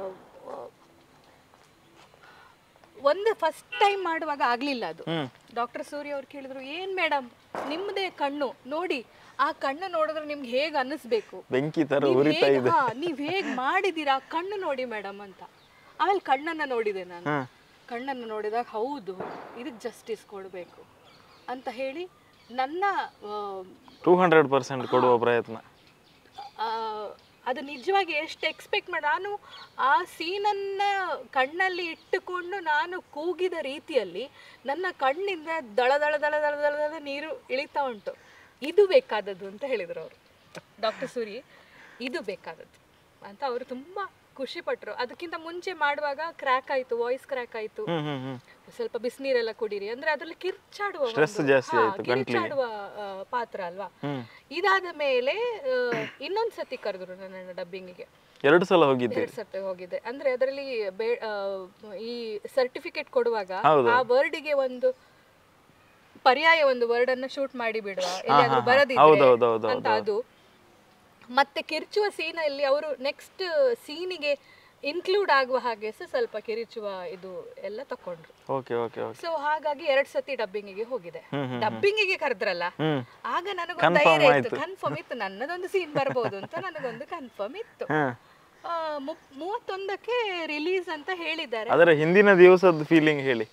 A: ಒಂದು ಫಸ್ಟ್ ಟೈಮ್ ಮಾಡುವಾಗ ಆಗ್ಲಿಲ್ಲ ಅದು
B: ಹ್ಮ್
A: ಡಾಕ್ಟರ್ ಸೂರ್ಯ ಅವ್ರು ಕೇಳಿದ್ರು ಏನ್ ಮೇಡಮ್ ನಿಮ್ಮದೇ ಕಣ್ಣು ನೋಡಿ ಆ ಕಣ್ಣು ನೋಡಿದ್ರೆ ನಿಮ್ಗೆ ಹೇಗೆ ಅನ್ನಿಸ್ಬೇಕು
B: ಬೆಂಕಿ ತರ
A: ನೀವ್
B: ಉರಿತಾ
A: ಹೇಗ್-
B: ಇದೆ
A: ಹಾ, ನೀವ್ ಹೇಗ್ ಮಾಡಿದೀರಾ ಕಣ್ಣು ನೋಡಿ ಮೇಡಮ್ ಅಂತ ಆಮೇಲೆ ಕಣ್ಣನ್ನ ನೋಡಿದೆ ನಾನು
B: ಹ್ಮ್
A: ಕಣ್ಣನ್ನು ನೋಡಿದಾಗ ಹೌದು ಇದಕ್ಕೆ ಜಸ್ಟಿಸ್ ಕೊಡಬೇಕು ಅಂತ ಹೇಳಿ ನನ್ನ ಆ,
B: ಟೂ ಹಂಡ್ರೆಡ್ ಪರ್ಸೆಂಟ್ ಕೊಡುವ ಪ್ರಯತ್ನ
A: ಆ, ಅದು ನಿಜವಾಗಿ ಎಷ್ಟು ಎಕ್ಸ್ಪೆಕ್ಟ್ ಮಾಡಿ ನಾನು ಆ ಸೀನನ್ನ ಕಣ್ಣಲ್ಲಿ ಇಟ್ಟುಕೊಂಡು ನಾನು ಕೂಗಿದ ರೀತಿಯಲ್ಲಿ ನನ್ನ ಕಣ್ಣಿಂದ ದಳ ದಳ ದಳ ದಳ ದಳ ದಳ ನೀರು ಇಳಿತಾ ಉಂಟು ಇದು ಬೇಕಾದದ್ದು ಅಂತ ಹೇಳಿದರು ಅವರು ಡಾಕ್ಟರ್ ಸೂರಿ ಇದು ಬೇಕಾದದ್ದು ಅಂತ ಅವರು ತುಂಬ ಖುಷಿ ಪಟ್ಟರು ಅದಕ್ಕಿಂತ ಮುಂಚೆ ಮಾಡುವಾಗ ಕ್ರ್ಯಾಕ್ ಆಯಿತು ವಾಯ್ಸ್ ಕ್ರ್ಯಾಕ್ ಆಯಿತು
B: ಹ್ಮ್ ಹ್ಮ್ ಹ್ಮ್
A: ಸ್ವಲ್ಪ ಬಿಸಿನೀರೆಲ್ಲ ಕುಡೀರಿ ಅಂದ್ರೆ ಅದ್ರಲ್ಲಿ ಕಿರ್ಚಾಡುವ
B: Stress
A: ಒಂದು-
B: ಜಾಸ್ತಿ
A: ಹಾ,
B: ಆಯ್ತು ಗಂಟ್ಲಿಗೆ.
A: ಕಿರ್ಚಾಡುವ ಆ, ಪಾತ್ರ ಅಲ್ವಾ
B: ಹ್ಮ್
A: ಇದಾದ ಮೇಲೆ ಆ, ಇನ್ನೊಂದ್ ಸತಿ ಕರೆದ್ರು ನನ್ನ ಡಬ್ಬಿಂಗಿಗೆ
B: ಎರಡು ಸಲ ಹೋಗಿದ್ದೆ
A: ಎರಡ್ ಸತಿ ಹೋಗಿದ್ದೆ ಅಂದ್ರೆ ಅದರಲ್ಲಿ ಬೇ- ಆ, ಈ ಸರ್ಟಿಫಿಕೇಟ್ ಕೊಡುವಾಗ
B: ಹೌದು.
A: ಆ ವರ್ಡಿಗೆ ಒಂದು ಪರ್ಯಾಯ ಒಂದು ವರ್ಡ್ ಅನ್ನ ಶೂಟ್ ಮಾಡಿ ಬಿಡುವ ಎಲ್ಲಿಯಾದ್ರೂ
B: ಹೌದು,
A: ಬರದಿದ್ರೆ
B: ಹೌದು, ಹೌದು,
A: ಅಂತ ಅದು ಮತ್ತೆ ಕಿರ್ಚುವ ಸೀನಲ್ಲಿ ಅವರು ನೆಕ್ಸ್ಟ್ ಸೀನಿಗೆ ಇನ್ಕ್ಲೂಡ್ ಆಗುವ ಹಾಗೆ ಸಹ ಸ್ವಲ್ಪ ಕಿರಿಚುವ ಇದು ಎಲ್ಲ ತಕೊಂಡ್ರು
B: ಓಕೆ ಓಕೆ ಓಕೆ
A: ಸೊ ಹಾಗಾಗಿ ಎರಡ್ ಸತಿ ಡಬ್ಬಿಂಗಿಗೆ ಹೋಗಿದೆ
B: ಹ್ಮ್, ಹ್ಮ್,
A: ಡಬ್ಬಿಂಗಿಗೆ ಕರೆದ್ರಲ್ಲ
B: ಹ್ಮ್
A: ಆಗ ನನಗೊಂದು
B: Confirm
A: ಧೈರ್ಯ
B: ಆಯ್ತು.
A: ಇತ್ತು ಕನ್ಫರ್ಮ್ ಇತ್ತು ನನ್ನದೊಂದು ಸೀನ್ ಬರ್ಬೋದು ಅಂತ ನನಗೊಂದು ಕನ್ಫರ್ಮ್ ಇತ್ತು
B: ಹಾ
A: ಆ, ಮು- ಮೂವತ್ತೊಂದಕ್ಕೆ ರಿಲೀಸ್ ಅಂತ ಹೇಳಿದ್ದಾರೆ
B: ಅದರ ಹಿಂದಿನ ದಿವಸದ ಫೀಲಿಂಗ್ ಹೇಳಿ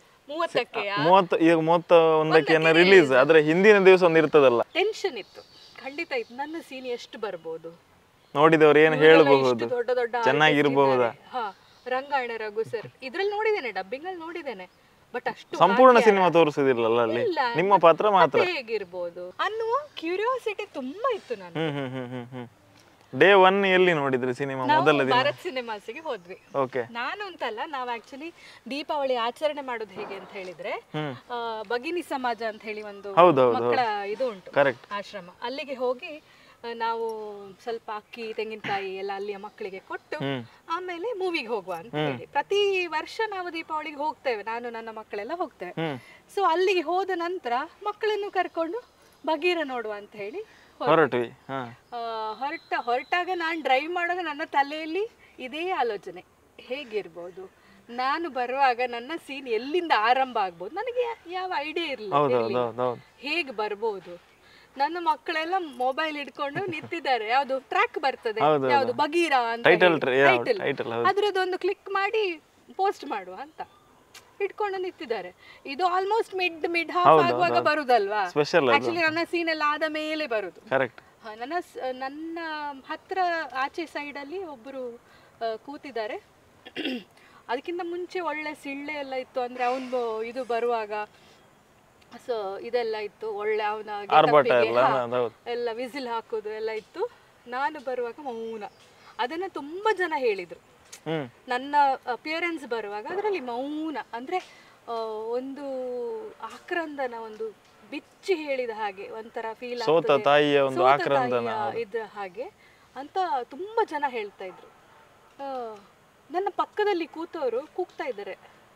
A: ಮೂವತ್ತಕ್ಕೆ
B: ಮೂವತ್ತು ಈಗ ಮೂವತ್ತ ಒಂದಕ್ಕೆ ರಿಲೀಸ್ ಅದರ ಹಿಂದಿನ ದಿವಸ ಒಂದು ಇರ್ತದಲ್ಲ
A: ಟೆನ್ಷನ್ ಇತ್ತು ಖಂಡಿತ ಇತ್ತು ನನ್ನ ಸೀನ್ ಎಷ್ಟು ಬರ್ಬೋದು
B: ನೋಡಿದವರು ಏನು
A: ಇವರೆಲ್ಲ
B: ಹೇಳಬಹುದು
A: ಇಷ್ಟು ದೊಡ್ಡ ದೊಡ್ಡ
B: ಚೆನ್ನಾಗಿರ್ಬಹುದಾ?
A: artist ಇದ್ದಾರೆ. ಹಾ ರಂಗಾಯಣ ರಘು ಸರ್ ಇದ್ರಲ್ಲಿ ನೋಡಿದ್ದೇನೆ ಡಬ್ಬಿಂಗ್ ಅಲ್ಲಿ ನೋಡಿದ್ದೇನೆ ಬಟ್ ಅಷ್ಟು
B: ಸಂಪೂರ್ಣ
A: ಭಾಗ್ಯ
B: ಸಿನಿಮಾ ತೋರಿಸುದಿಲ್ಲಲ್ಲ ಅಲ್ಲಿ
A: ಇಲ್ಲ.
B: ನಿಮ್ಮ ಪಾತ್ರ ಮಾತ್ರ
A: ಮತ್ತೆ ಹೇಗಿರ್ಬೋದು ಅನ್ನುವ ಕ್ಯೂರಿಯಾಸಿಟಿ ತುಂಬಾ ಇತ್ತು ನಾನು
B: ಹ್ಮ್ ಹ್ಮ್ ಹ್ಮ್ ಹ್ಮ್ ಹ್ಮ್ ಡೇ ಒನ್ ಎಲ್ಲಿ ನೋಡಿದ್ರಿ ಸಿನಿಮಾ ಮೊದಲ
A: ನಾವು
B: ದಿನ
A: ಭಾರತ್ ಸಿನಿಮಾಸಿಗೆ ಹೋದ್ವಿ
B: ಓಕೆ
A: ನಾನು ಅಂತಲ್ಲ ನಾವು ಆಕ್ಚುಲಿ ದೀಪಾವಳಿ ಆಚರಣೆ ಮಾಡೋದು ಹೇಗೆ ಅಂತ ಹೇಳಿದ್ರೆ
B: ಹ್ಮ್.
A: ಆ, ಭಗಿನಿ ಸಮಾಜ ಅಂತ ಹೇಳಿ ಒಂದು
B: ಹೌದು, ಹೌದು,
A: ಮಕ್ಕಳ ಇದು ಉಂಟು
B: ಕರೆಕ್ಟ್
A: ಆಶ್ರಮ ಅಲ್ಲಿಗೆ ಹೋಗಿ ಆ, ನಾವು ಸ್ವಲ್ಪ ಅಕ್ಕಿ ತೆಂಗಿನಕಾಯಿ ಎಲ್ಲ ಅಲ್ಲಿಯ ಮಕ್ಕಳಿಗೆ ಕೊಟ್ಟು
B: ಹ್ಮ್
A: ಆಮೇಲೆ ಮೂವಿಗೆ ಹೋಗುವ ಅಂತ ಹೇಳಿ ಪ್ರತಿ ವರ್ಷ ನಾವು ದೀಪಾವಳಿಗೆ ಹೋಗ್ತೇವೆ ನಾನು ನನ್ನ ಮಕ್ಕಳೆಲ್ಲ ಹೋಗ್ತೇವೆ
B: ಹ್ಮ್
A: ಸೊ ಅಲ್ಲಿಗೆ ಹೋದ ನಂತರ ಮಕ್ಕಳನ್ನು ಕರ್ಕೊಂಡು ಬಗೀರ ನೋಡುವ ಅಂತ ಹೇಳಿ ಹೋದ್ವಿ.
B: ಹೊರಟ್ವಿ ಹಾ
A: ಆ, ಹೊರಟ ಹೊರಟಾಗ ನಾನು ಡ್ರೈವ್ ಮಾಡುವಾಗ ನನ್ನ ತಲೆಯಲ್ಲಿ ಇದೇ ಆಲೋಚನೆ ಹೇಗಿರ್ಬೋದು ನಾನು ಬರುವಾಗ ನನ್ನ ಸೀನ್ ಎಲ್ಲಿಂದ ಆರಂಭ ಆಗ್ಬೋದು ನನಗೆ ಯಾ- ಯಾವ ಐಡಿಯಾ ಇರಲಿಲ್ಲ
B: ಹೌದು ಹೌದು ಹೌದು ಹೌದು
A: ಹೇಗೆ ಬರ್ಬೋದು ನನ್ನ ಮಕ್ಕಳೆಲ್ಲ ಮೊಬೈಲ್ ಹಿಡ್ಕೊಂಡು ನಿಂತಿದ್ದಾರೆ ಯಾವುದು ಟ್ರ್ಯಾಕ್ ಬರ್ತದೆ
B: ಹೌದು, ಹೌದು.
A: ಯಾವುದು ಬಗೀರ ಅಂತ
B: ಟೈಟಲ್
A: ಹೇಳಿ. Title.
B: ಟೈಟಲ್ ಹೌದು
A: ಅದ್ರದ್ದೊಂದು ಕ್ಲಿಕ್ ಮಾಡಿ ಪೋಸ್ಟ್ ಮಾಡುವ ಅಂತ ಇಟ್ಕೊಂಡು ನಿಂತಿದ್ದಾರೆ ಇದು ಆಲ್ಮೋಸ್ಟ್ ಮಿಡ್ ಮಿಡ್ ಹಾಫ್
B: ಹೌದು,
A: ಆಗುವಾಗ
B: ಹೌದು.
A: ಬರುದಲ್ವಾ
B: ಸ್ಪೆಷಲ್ ಅದು
A: ಆಕ್ಚುಲಿ ನನ್ನ ಸೀನ್ ಎಲ್ಲ ಆದ ಮೇಲೆ ಬರುದು
B: ಕರೆಕ್ಟ್
A: ಹ, ನನ್ನ ಸ- ನನ್ನ ಹತ್ರ ಆಚೆ ಸೈಡಲ್ಲಿ ಒಬ್ಬರು ಕೂತಿದ್ದಾರೆ ಅದಕ್ಕಿಂತ ಮುಂಚೆ ಒಳ್ಳೆ ಸಿಳ್ಳೆ ಎಲ್ಲ ಇತ್ತು ಅಂದ್ರೆ ಅವನು ಇದು ಬರುವಾಗ ಸೊ ಇದೆಲ್ಲ ಇತ್ತು ಒಳ್ಳೆ ಅವನ
B: ಆರ್ಭಟ ಎಲ್ಲ ಹೌದು
A: ಎಲ್ಲ ವಿಸಿಲ್ ಹಾಕೋದು ಎಲ್ಲ ಇತ್ತು ನಾನು ಬರುವಾಗ ಮೌನ ಅದನ್ನ ತುಂಬಾ ಜನ ಹೇಳಿದ್ರು
B: ಹ್ಮ್
A: ನನ್ನ ಅಪಿಯರೆನ್ಸ್ ಬರುವಾಗ ಅದರಲ್ಲಿ ಮೌನ ಅಂದ್ರೆ ಆ, ಒಂದು ಆಕ್ರಂದನ ಒಂದು ಬಿಚ್ಚಿ ಹೇಳಿದ ಹಾಗೆ ಒಂಥರ ಫೀಲ್
B: ಸೋತ ತಾಯಿಯ ಒಂದು ಆಕ್ರಂದನ
A: ಇದ್ರ ಹಾಗೆ ಅಂತ ತುಂಬಾ ಜನ ಹೇಳ್ತಾ ಇದ್ರು ಆ, ನನ್ನ ಪಕ್ಕದಲ್ಲಿ ಕೂತವರು ಕೂಗ್ತಾ ಇದ್ದಾರೆ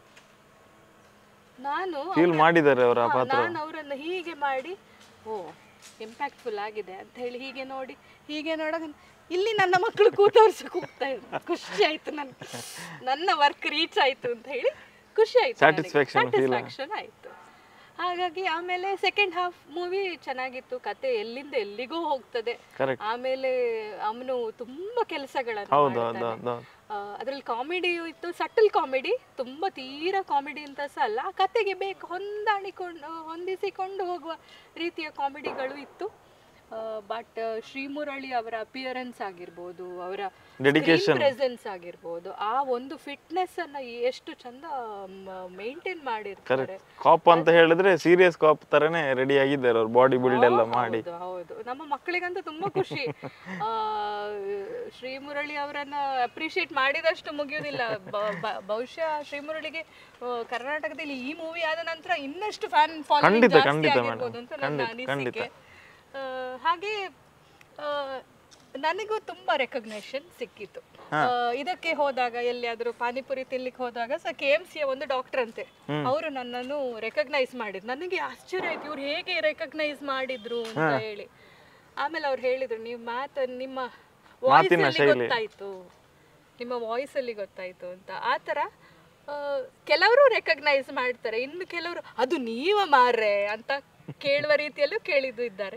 A: ನಾನು
B: ಫೀಲ್ ಮಾಡಿದ್ದಾರೆ ಅವರ ಆ
A: ಹಾ,
B: ಪಾತ್ರ
A: ನಾನು ಅವರನ್ನು ಹೀಗೆ ಮಾಡಿ ಓ ಇಂಪ್ಯಾಕ್ಟ್ಫುಲ್ ಆಗಿದೆ ಅಂತ ಹೇಳಿ ಹೀಗೆ ನೋಡಿ ಹೀಗೆ ನೋಡೋಕೆ ಇಲ್ಲಿ ನನ್ನ ಮಕ್ಕಳು ಕೂತವ್ರು ಸಹ ಕೂಗ್ತಾ ಇದ್ರು ಖುಷಿ ಆಯ್ತು ನನ್ಗೆ ನನ್ನ ವರ್ಕ್ ರೀಚ್ ಆಯ್ತು ಅಂತ ಹೇಳಿ ಖುಷಿ ಆಯ್ತು
B: Satisfaction feel
A: ಸ್ಯಾಟಿಸ್ಫ್ಯಾಕ್ಷನ್ ಆಯ್ತು ಹಾಗಾಗಿ ಆಮೇಲೆ ಸೆಕೆಂಡ್ ಹಾಫ್ ಮೂವಿ ಚೆನ್ನಾಗಿತ್ತು ಕತೆ ಎಲ್ಲಿಂದ ಎಲ್ಲಿಗೂ ಹೋಗ್ತದೆ
B: ಕರೆಕ್ಟ್
A: ಆಮೇಲೆ ಅವನು ತುಂಬಾ ಕೆಲಸಗಳನ್ನು
B: ಹೌದು ಹೌದು
A: ಮಾಡ್ತಾನೆ.
B: ಹೌದು ಹೌದು
A: ಆ, ಅದ್ರಲ್ಲಿ ಕಾಮಿಡಿಯೂ ಇತ್ತು ಸಟಲ್ ಕಾಮಿಡಿ ತುಂಬಾ ತೀರಾ ಕಾಮಿಡಿ ಅಂತ ಸಹ ಅಲ್ಲ ಆ ಕತೆಗೆ ಬೇಕು ಹೊಂದಾಣಿಕೊಂಡು ಹೊಂದಿಸಿಕೊಂಡು ಹೋಗುವ ರೀತಿಯ ಕಾಮಿಡಿಗಳು ಇತ್ತು ಬಟ್ ಶ್ರೀಮುರಳಿ ಅವರ ಅಪಿಯರೆನ್ಸ್ ಆಗಿರ್ಬೋದು ಅವರ
B: Dedication.
A: ಪ್ರೆಸೆನ್ಸ್ ಆಗಿರ್ಬೋದು ಆ ಒಂದು ಫಿಟ್ನೆಸ್ ಅನ್ನ ಎಷ್ಟು ಚಂದ ಮೇಂಟೈನ್ ಮಾಡಿರ್ತಾರೆ
B: ಕರೆಕ್ಟ್ ಕಾಪ್ ಅಂತ ಹೇಳಿದ್ರೆ ಸೀರಿಯಸ್ ಕಾಪ್ ತರನೇ ರೆಡಿ ಆಗಿದ್ದಾರೆ ಅವ್ರು ಬಾಡಿ ಬಿಲ್ಡ್ ಎಲ್ಲ ಮಾಡಿ
A: ಹೌದು ಹೌದು ನಮ್ಮ ಮಕ್ಕಳಿಗಂತೂ ತುಂಬಾ ಖುಷಿ ಆ, ಶ್ರೀಮುರಳಿ ಅವರನ್ನ ಅಪ್ರಿಶಿಯೇಟ್ ಮಾಡಿದಷ್ಟು ಮುಗಿಯುವುದಿಲ್ಲ ಬ- ಬ- ಬಹುಶಃ ಶ್ರೀಮುರಳಿಗೆ ಆ, ಕರ್ನಾಟಕದಲ್ಲಿ ಈ ಮೂವಿ ಆದ ನಂತರ ಇನ್ನಷ್ಟು ಫ್ಯಾನ್ ಫಾಲೋವಿಂಗ್
B: ಖಂಡಿತ,
A: ಜಾಸ್ತಿ
B: ಖಂಡಿತ
A: ಆಗಿರ್ಬೋದು ಅಂತ ನನ್ನ
B: ಖಂಡಿತ, ಖಂಡಿತ.
A: ಅನಿಸಿಕೆ ಆ, ಹಾಗೆ ಆ, ನನಗೂ ತುಂಬಾ ರೆಕಗ್ನೇಷನ್ ಸಿಕ್ಕಿತ್ತು ಆ, ಇದಕ್ಕೆ ಹೋದಾಗ ಎಲ್ಲಿಯಾದ್ರೂ ಪಾನಿಪುರಿ ತಿನ್ಲಿಕ್ಕೆ ಹೋದಾಗ ಸ ಕೆ ಎಂ ಸಿಯ ಒಂದು ಡಾಕ್ಟರ್ ಅಂತೆ ಅವರು ನನ್ನನ್ನು ರೆಕಗ್ನೈಸ್ ಮಾಡಿದ್ರು ನನಗೆ ಆಶ್ಚರ್ಯ ಆಯ್ತು ಇವ್ರು ಹೇಗೆ ರೆಕಗ್ನೈಸ್ ಮಾಡಿದ್ರು ಅಂತ ಹೇಳಿ ಆಮೇಲೆ ಅವ್ರು ಹೇಳಿದ್ರು ನೀವು ಮಾತ ನಿಮ್ಮ ವಾಯ್ಸ್
B: ಮಾತಿನ
A: ಅಲ್ಲಿ
B: ಶೈಲಿ.
A: ಗೊತ್ತಾಯ್ತು ನಿಮ್ಮ ವಾಯ್ಸ್ ಅಲ್ಲಿ ಗೊತ್ತಾಯ್ತು ಅಂತ ಆ ಥರ ಆ, ಕೆಲವರು ರೆಕಗ್ನೈಸ್ ಮಾಡ್ತಾರೆ ಇನ್ನು ಕೆಲವರು ಅದು ನೀವ ಮಾರ್ರೆ ಅಂತ ಕೇಳುವ ರೀತಿಯಲ್ಲೂ ಕೇಳಿದ್ದು ಇದ್ದಾರೆ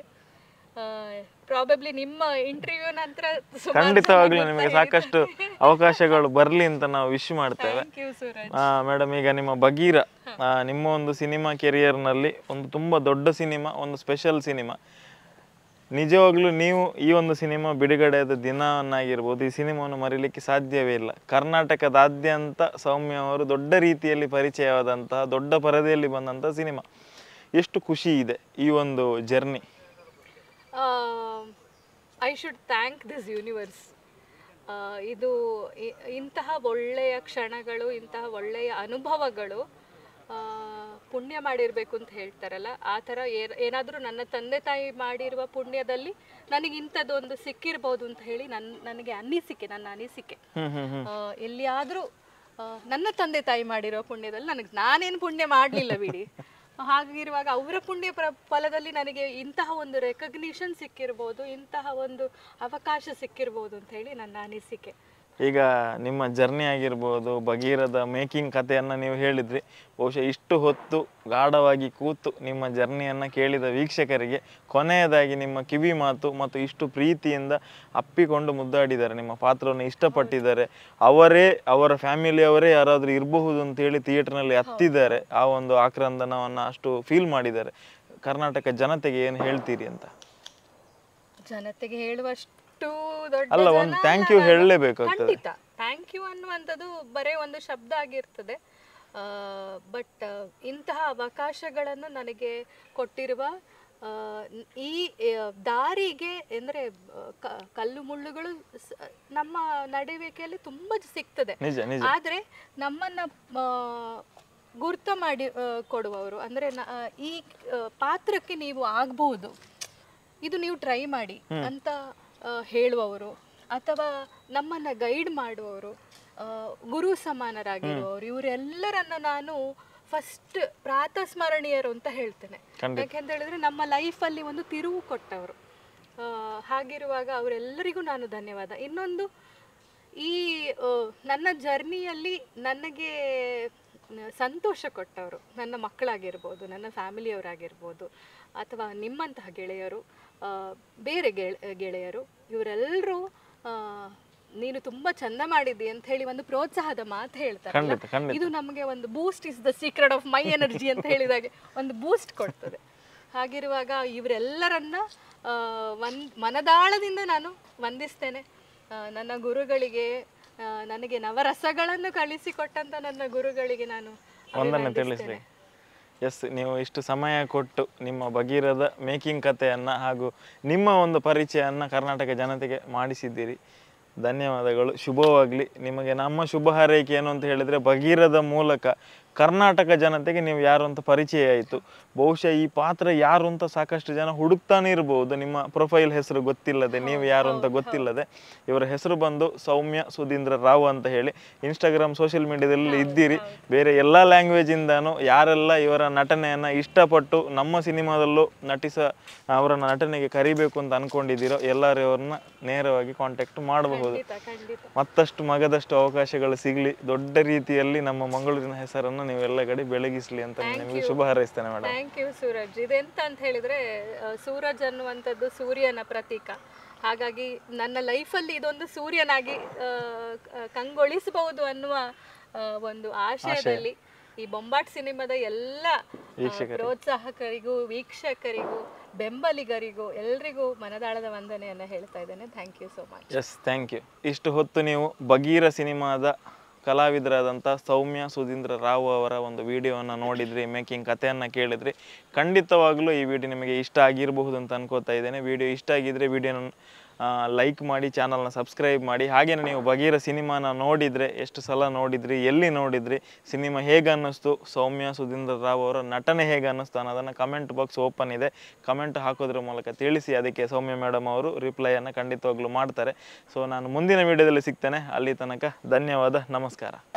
A: ಪ್ರಾಬಬ್ಲಿ ನಿಮ್ಮ ಇಂಟರ್ವ್ಯೂ ನಂತರ
B: ಖಂಡಿತವಾಗ್ಲೂ ನಿಮಗೆ ಸಾಕಷ್ಟು ಅವಕಾಶಗಳು ಬರ್ಲಿ ಅಂತ ನಾವು ವಿಶ್ ಮಾಡ್ತೇವೆ
A: ಥ್ಯಾಂಕ್ ಯು ಸೂರಜ್
B: ಮೇಡಮ್ ಈಗ ನಿಮ್ಮ ಬಗೀರ ಆ, ನಿಮ್ಮ ಒಂದು ಸಿನಿಮಾ ಕೆರಿಯರ್ನಲ್ಲಿ ಒಂದು ತುಂಬ ದೊಡ್ಡ ಸಿನಿಮಾ ಒಂದು ಸ್ಪೆಷಲ್ ಸಿನಿಮಾ ನಿಜವಾಗ್ಲೂ ನೀವು ಈ ಒಂದು ಸಿನಿಮಾ ಬಿಡುಗಡೆಯಾದ ದಿನವನ್ನಾಗಿರ್ಬೋದು ಈ ಸಿನಿಮಾವನ್ನು ಮರೀಲಿಕ್ಕೆ ಸಾಧ್ಯವೇ ಇಲ್ಲ ಕರ್ನಾಟಕದಾದ್ಯಂತ ಸೌಮ್ಯ ಅವರು ದೊಡ್ಡ ರೀತಿಯಲ್ಲಿ ಪರಿಚಯವಾದಂತಹ ದೊಡ್ಡ ಪರದೆಯಲ್ಲಿ ಬಂದಂತಹ ಸಿನಿಮಾ ಎಷ್ಟು ಖುಷಿ ಇದೆ ಈ ಒಂದು journey
A: I should thank this universe ಇದು ಇ- ಇಂತಹ ಒಳ್ಳೆಯ ಕ್ಷಣಗಳು ಇಂತಹ ಒಳ್ಳೆಯ ಅನುಭವಗಳು ಆ, ಪುಣ್ಯ ಮಾಡಿರಬೇಕು ಅಂತ ಹೇಳ್ತಾರಲ್ಲ ಆ ಥರ ಏನಾದರೂ ನನ್ನ ತಂದೆ ತಾಯಿ ಮಾಡಿರುವ ಪುಣ್ಯದಲ್ಲಿ ನನಗೆ ಇಂಥದ್ದೊಂದು ಸಿಕ್ಕಿರ್ಬೋದು ಅಂತ ಹೇಳಿ ನನ್ನ ನನಗೆ ಅನಿಸಿಕೆ ನನ್ನ ಅನಿಸಿಕೆ
B: ಹ್ಮ್ ಹ್ಮ್ ಹ್ಮ್
A: ಆ, ಎಲ್ಲಿಯಾದ್ರೂ ಆ, ನನ್ನ ತಂದೆ ತಾಯಿ ಮಾಡಿರೋ ಪುಣ್ಯದಲ್ಲಿ ನನಗೆ ನಾನೇನು ಪುಣ್ಯ ಮಾಡಲಿಲ್ಲ ಬಿಡಿ ಹಾಗಿರುವಾಗ ಅವರ ಪುಣ್ಯ ಪ್ರ ಫಲದಲ್ಲಿ ನನಗೆ ಇಂತಹ ಒಂದು ರೆಕಗ್ನಿಷನ್ ಸಿಕ್ಕಿರ್ಬೋದು ಇಂತಹ ಒಂದು ಅವಕಾಶ ಸಿಕ್ಕಿರ್ಬೋದು ಅಂತ ಹೇಳಿ ನನ್ನ ಅನಿಸಿಕೆ
B: ಈಗ ನಿಮ್ಮ ಜರ್ನಿ ಆಗಿರ್ಬೋದು ಭಗೀರದ ಮೇಕಿಂಗ್ ಕಥೆಯನ್ನು ನೀವು ಹೇಳಿದ್ರಿ ಬಹುಶಃ ಇಷ್ಟು ಹೊತ್ತು ಗಾಢವಾಗಿ ಕೂತು ನಿಮ್ಮ ಜರ್ನಿಯನ್ನು ಕೇಳಿದ ವೀಕ್ಷಕರಿಗೆ ಕೊನೆಯದಾಗಿ ನಿಮ್ಮ ಕಿವಿ ಮಾತು ಮತ್ತು ಇಷ್ಟು ಪ್ರೀತಿಯಿಂದ ಅಪ್ಪಿಕೊಂಡು ಮುದ್ದಾಡಿದ್ದಾರೆ ನಿಮ್ಮ ಪಾತ್ರವನ್ನು ಇಷ್ಟಪಟ್ಟಿದ್ದಾರೆ ಅವರೇ ಅವರ ಫ್ಯಾಮಿಲಿಯವರೇ ಯಾರಾದರೂ ಇರಬಹುದು ಅಂತೇಳಿ ಥಿಯೇಟರ್ನಲ್ಲಿ ಹತ್ತಿದ್ದಾರೆ ಆ ಒಂದು ಆಕ್ರಂದನವನ್ನು ಅಷ್ಟು ಫೀಲ್ ಮಾಡಿದ್ದಾರೆ ಕರ್ನಾಟಕ ಜನತೆಗೆ ಏನು ಹೇಳ್ತೀರಿ ಅಂತ
A: ಜನತೆಗೆ ಹೇಳುವಷ್ಟು ದೊಡ್ಡ
B: ಅಲ್ಲ, ಒಂದು
A: ಜನ
B: thank you
A: ನಾನು-
B: ಹೇಳಲೇಬೇಕಾಗ್ತದೆ.
A: ಖಂಡಿತ ಥ್ಯಾಂಕ್ ಯು ಅನ್ನುವಂಥದ್ದು ಬರೇ ಒಂದು ಶಬ್ದ ಆಗಿರ್ತದೆ ಬಟ್ ಇಂತಹ ಅವಕಾಶಗಳನ್ನು ನನಗೆ ಕೊಟ್ಟಿರುವ ಆ, ನ್- ಈ ಆ, ದಾರಿಗೆ ಅಂದರೆ ಕಲ್ಲು ಮುಳ್ಳುಗಳು ಸ- ನಮ್ಮ ನಡವಳಿಕೆಯಲ್ಲಿ ತುಂಬ ಸಿಗ್ತದೆ
B: ನಿಜ ನಿಜ
A: ಆದರೆ ನಮ್ಮನ್ನ ಆ, ಗುರ್ತ ಮಾಡಿ ಆ, ಕೊಡುವವರು ಅಂದರೆ ನ- ಆ, ಈ ಆ, ಪಾತ್ರಕ್ಕೆ ನೀವು ಆಗ್ಬಹುದು ಇದು ನೀವು ಟ್ರೈ ಮಾಡಿ ಅಂತ ಆ, ಹೇಳುವವರು ಅಥವಾ ನಮ್ಮನ್ನ ಗೈಡ್ ಮಾಡುವವರು ಆ, ಗುರು ಸಮಾನರಾಗಿರುವವರು ಇವರೆಲ್ಲರನ್ನ ನಾನು ಫಸ್ಟ್ ಪ್ರಾತಸ್ಮರಣೀಯರು ಅಂತ ಹೇಳ್ತೇನೆ
B: ಖಂಡಿತ.
A: ಯಾಕೆಂತ ಹೇಳಿದ್ರೆ ನಮ್ಮ ಲೈಫಲ್ಲಿ ಒಂದು ತಿರುವು ಕೊಟ್ಟವರು ಆ, ಹಾಗಿರುವಾಗ ಅವರೆಲ್ಲರಿಗೂ ನಾನು ಧನ್ಯವಾದ ಇನ್ನೊಂದು ಈ ಆ, ನನ್ನ ಜರ್ನಿಯಲ್ಲಿ ನನಗೆ ನ- ಸಂತೋಷ ಕೊಟ್ಟವರು ನನ್ನ ಮಕ್ಕಳಾಗಿರ್ಬೋದು ನನ್ನ ಫ್ಯಾಮಿಲಿಯವರಾಗಿರ್ಬೋದು ಅಥವಾ ನಿಮ್ಮಂತಹ ಗೆಳೆಯರು ಆ, ಬೇರೆ ಗೆಳ ಗೆಳೆಯರು ಇವರೆಲ್ಲರೂ ನೀನು ತುಂಬಾ ಚಂದ ಮಾಡಿದ್ದಿ ಅಂತ ಹೇಳಿ ಒಂದು ಪ್ರೋತ್ಸಾಹದ ಮಾತು ಹೇಳ್ತಾರೆ
B: ಖಂಡಿತ ಖಂಡಿತ
A: ಇದು ನಮಗೆ ಒಂದು boost is the secret of my energy ಅಂತ ಹೇಳಿದಾಗೆ ಒಂದು ಬೂಸ್ಟ್ ಕೊಡ್ತದೆ ಹಾಗಿರುವಾಗ ಇವರೆಲ್ಲರನ್ನ ಆ, ಒಂದ್ ಮನದಾಳದಿಂದ ನಾನು ವಂದಿಸ್ತೇನೆ ಆ, ನನ್ನ ಗುರುಗಳಿಗೆ ಆ, ನನಗೆ ನವರಸಗಳನ್ನು ಕಳಿಸಿಕೊಟ್ಟಂತ ನನ್ನ ಗುರುಗಳಿಗೆ ನಾನು
B: ಒಂದನ್ನು
A: ಅಭಿವಂದಿಸ್ತೇನೆ.
B: ತಿಳಿಸ್ಲಿ ಎಸ್ ನೀವು ಇಷ್ಟು ಸಮಯ ಕೊಟ್ಟು ನಿಮ್ಮ ಭಗೀರದ ಮೇಕಿಂಗ್ ಕಥೆಯನ್ನು ಹಾಗೂ ನಿಮ್ಮ ಒಂದು ಪರಿಚಯವನ್ನು ಕರ್ನಾಟಕ ಜನತೆಗೆ ಮಾಡಿಸಿದ್ದೀರಿ ಧನ್ಯವಾದಗಳು ಶುಭವಾಗಲಿ ನಿಮಗೆ ನಮ್ಮ ಶುಭ ಹಾರೈಕೆ ಏನು ಅಂತ ಹೇಳಿದರೆ ಭಗೀರದ ಮೂಲಕ ಕರ್ನಾಟಕ ಜನತೆಗೆ ನೀವು ಯಾರು ಅಂತ ಪರಿಚಯ ಆಯಿತು ಬಹುಶಃ ಈ ಪಾತ್ರ ಯಾರು ಅಂತ ಸಾಕಷ್ಟು ಜನ ಹುಡುಕ್ತಾನೆ ಇರ್ಬೋದು ನಿಮ್ಮ ಪ್ರೊಫೈಲ್ ಹೆಸರು ಗೊತ್ತಿಲ್ಲದೆ ನೀವು ಯಾರು ಅಂತ ಗೊತ್ತಿಲ್ಲದೆ ಇವರ ಹೆಸರು ಬಂದು ಸೌಮ್ಯ ಸುಧೀಂದ್ರ ರಾವ್ ಅಂತ ಹೇಳಿ ಇನ್ಸ್ಟಾಗ್ರಾಮ್ ಸೋಷಿಯಲ್ ಮೀಡಿಯಾದಲ್ಲಿ ಇದ್ದೀರಿ ಬೇರೆ ಎಲ್ಲ ಲ್ಯಾಂಗ್ವೇಜಿಂದನೂ ಯಾರೆಲ್ಲ ಇವರ ನಟನೆಯನ್ನು ಇಷ್ಟಪಟ್ಟು ನಮ್ಮ ಸಿನಿಮಾದಲ್ಲೂ ನಟಿಸ ಅವರ ನಟನೆಗೆ ಕರಿಬೇಕು ಅಂತ ಅನ್ಕೊಂಡಿದ್ದೀರೋ ಎಲ್ಲರೂ ಇವ್ರನ್ನ ನೇರವಾಗಿ ಕಾಂಟ್ಯಾಕ್ಟ್ ಮಾಡಬಹುದು
A: ಖಂಡಿತ ಖಂಡಿತ
B: ಮತ್ತಷ್ಟು ಮಗದಷ್ಟು ಅವಕಾಶಗಳು ಸಿಗಲಿ ದೊಡ್ಡ ರೀತಿಯಲ್ಲಿ ನಮ್ಮ ಮಂಗಳೂರಿನ ಹೆಸರನ್ನು ನೀವು ಎಲ್ಲ ಕಡೆ ಬೆಳಗಿಸ್ಲಿ ಅಂತ ನಿಮಗೆ ಶುಭ ಹಾರೈಸ್ತೇನೆ ಮೇಡಮ್
A: ಥ್ಯಾಂಕ್ ಯು ಸೂರಜ್ ಇದೆಂತ ಅಂತ ಹೇಳಿದ್ರೆ ಆ, ಸೂರಜ್ ಅನ್ನುವಂಥದ್ದು ಸೂರ್ಯನ ಪ್ರತೀಕ ಹಾಗಾಗಿ ನನ್ನ ಲೈಫಲ್ಲಿ ಇದೊಂದು ಸೂರ್ಯನಾಗಿ ಆ, ಕ- ಕಂಗೊಳಿಸಬಹುದು ಅನ್ನುವ ಆ, ಒಂದು ಆಶಯದಲ್ಲಿ ಈ ಬೊಂಬಾಟ್ ಸಿನಿಮಾದ ಎಲ್ಲ ಆ, ಪ್ರೋತ್ಸಾಹಕರಿಗೂ ವೀಕ್ಷಕರಿಗೂ ಬೆಂಬಲಿಗರಿಗೂ ಎಲ್ರಿಗೂ ಮನದಾಳದ ವಂದನೆಯನ್ನ ಹೇಳ್ತಾ ಇದ್ದೇನೆ thank you so much
B: yes thank you ಇಷ್ಟು ಹೊತ್ತು ನೀವು ಬಗೀರ ಸಿನಿಮಾದ ಕಲಾವಿದರಾದಂಥ ಸೌಮ್ಯ ಸುಧೀಂದ್ರ ರಾವ್ ಅವರ ಒಂದು ವಿಡಿಯೋವನ್ನು ನೋಡಿದ್ರಿ ಮೇಕಿಂಗ್ ಕಥೆಯನ್ನು ಕೇಳಿದ್ರಿ ಖಂಡಿತವಾಗ್ಲೂ ಈ ವಿಡಿಯೋ ನಿಮಗೆ ಇಷ್ಟ ಆಗಿರಬಹುದು ಅಂತ ಅನ್ಕೋತಾ ಇದ್ದೇನೆ ವಿಡಿಯೋ ಇಷ್ಟ ಆಗಿದ್ರೆ ವಿಡಿಯೋನ ಲೈಕ್ ಮಾಡಿ ಚಾನಲ್ನ ಸಬ್ಸ್ಕ್ರೈಬ್ ಮಾಡಿ ಹಾಗೆಯೇ ನೀವು ಬಗೀರ ಸಿನಿಮಾನ ನೋಡಿದರೆ ಎಷ್ಟು ಸಲ ನೋಡಿದ್ರಿ ಎಲ್ಲಿ ನೋಡಿದ್ರಿ ಸಿನಿಮಾ ಹೇಗೆ ಅನ್ನಿಸ್ತು ಸೌಮ್ಯ ಸುಧೀಂದ್ರ ರಾವ್ ಅವರ ನಟನೆ ಹೇಗೆ ಅನ್ನಿಸ್ತು ಅನ್ನೋದನ್ನು ಕಮೆಂಟ್ ಬಾಕ್ಸ್ ಓಪನ್ ಇದೆ ಕಮೆಂಟ್ ಹಾಕೋದ್ರ ಮೂಲಕ ತಿಳಿಸಿ ಅದಕ್ಕೆ ಸೌಮ್ಯ ಮೇಡಮ್ ಅವರು ರಿಪ್ಲೈಯನ್ನು ಖಂಡಿತವಾಗ್ಲೂ ಮಾಡ್ತಾರೆ ಸೊ ನಾನು ಮುಂದಿನ ವಿಡಿಯೋದಲ್ಲಿ ಸಿಗ್ತೇನೆ ಅಲ್ಲಿ ತನಕ ಧನ್ಯವಾದ ನಮಸ್ಕಾರ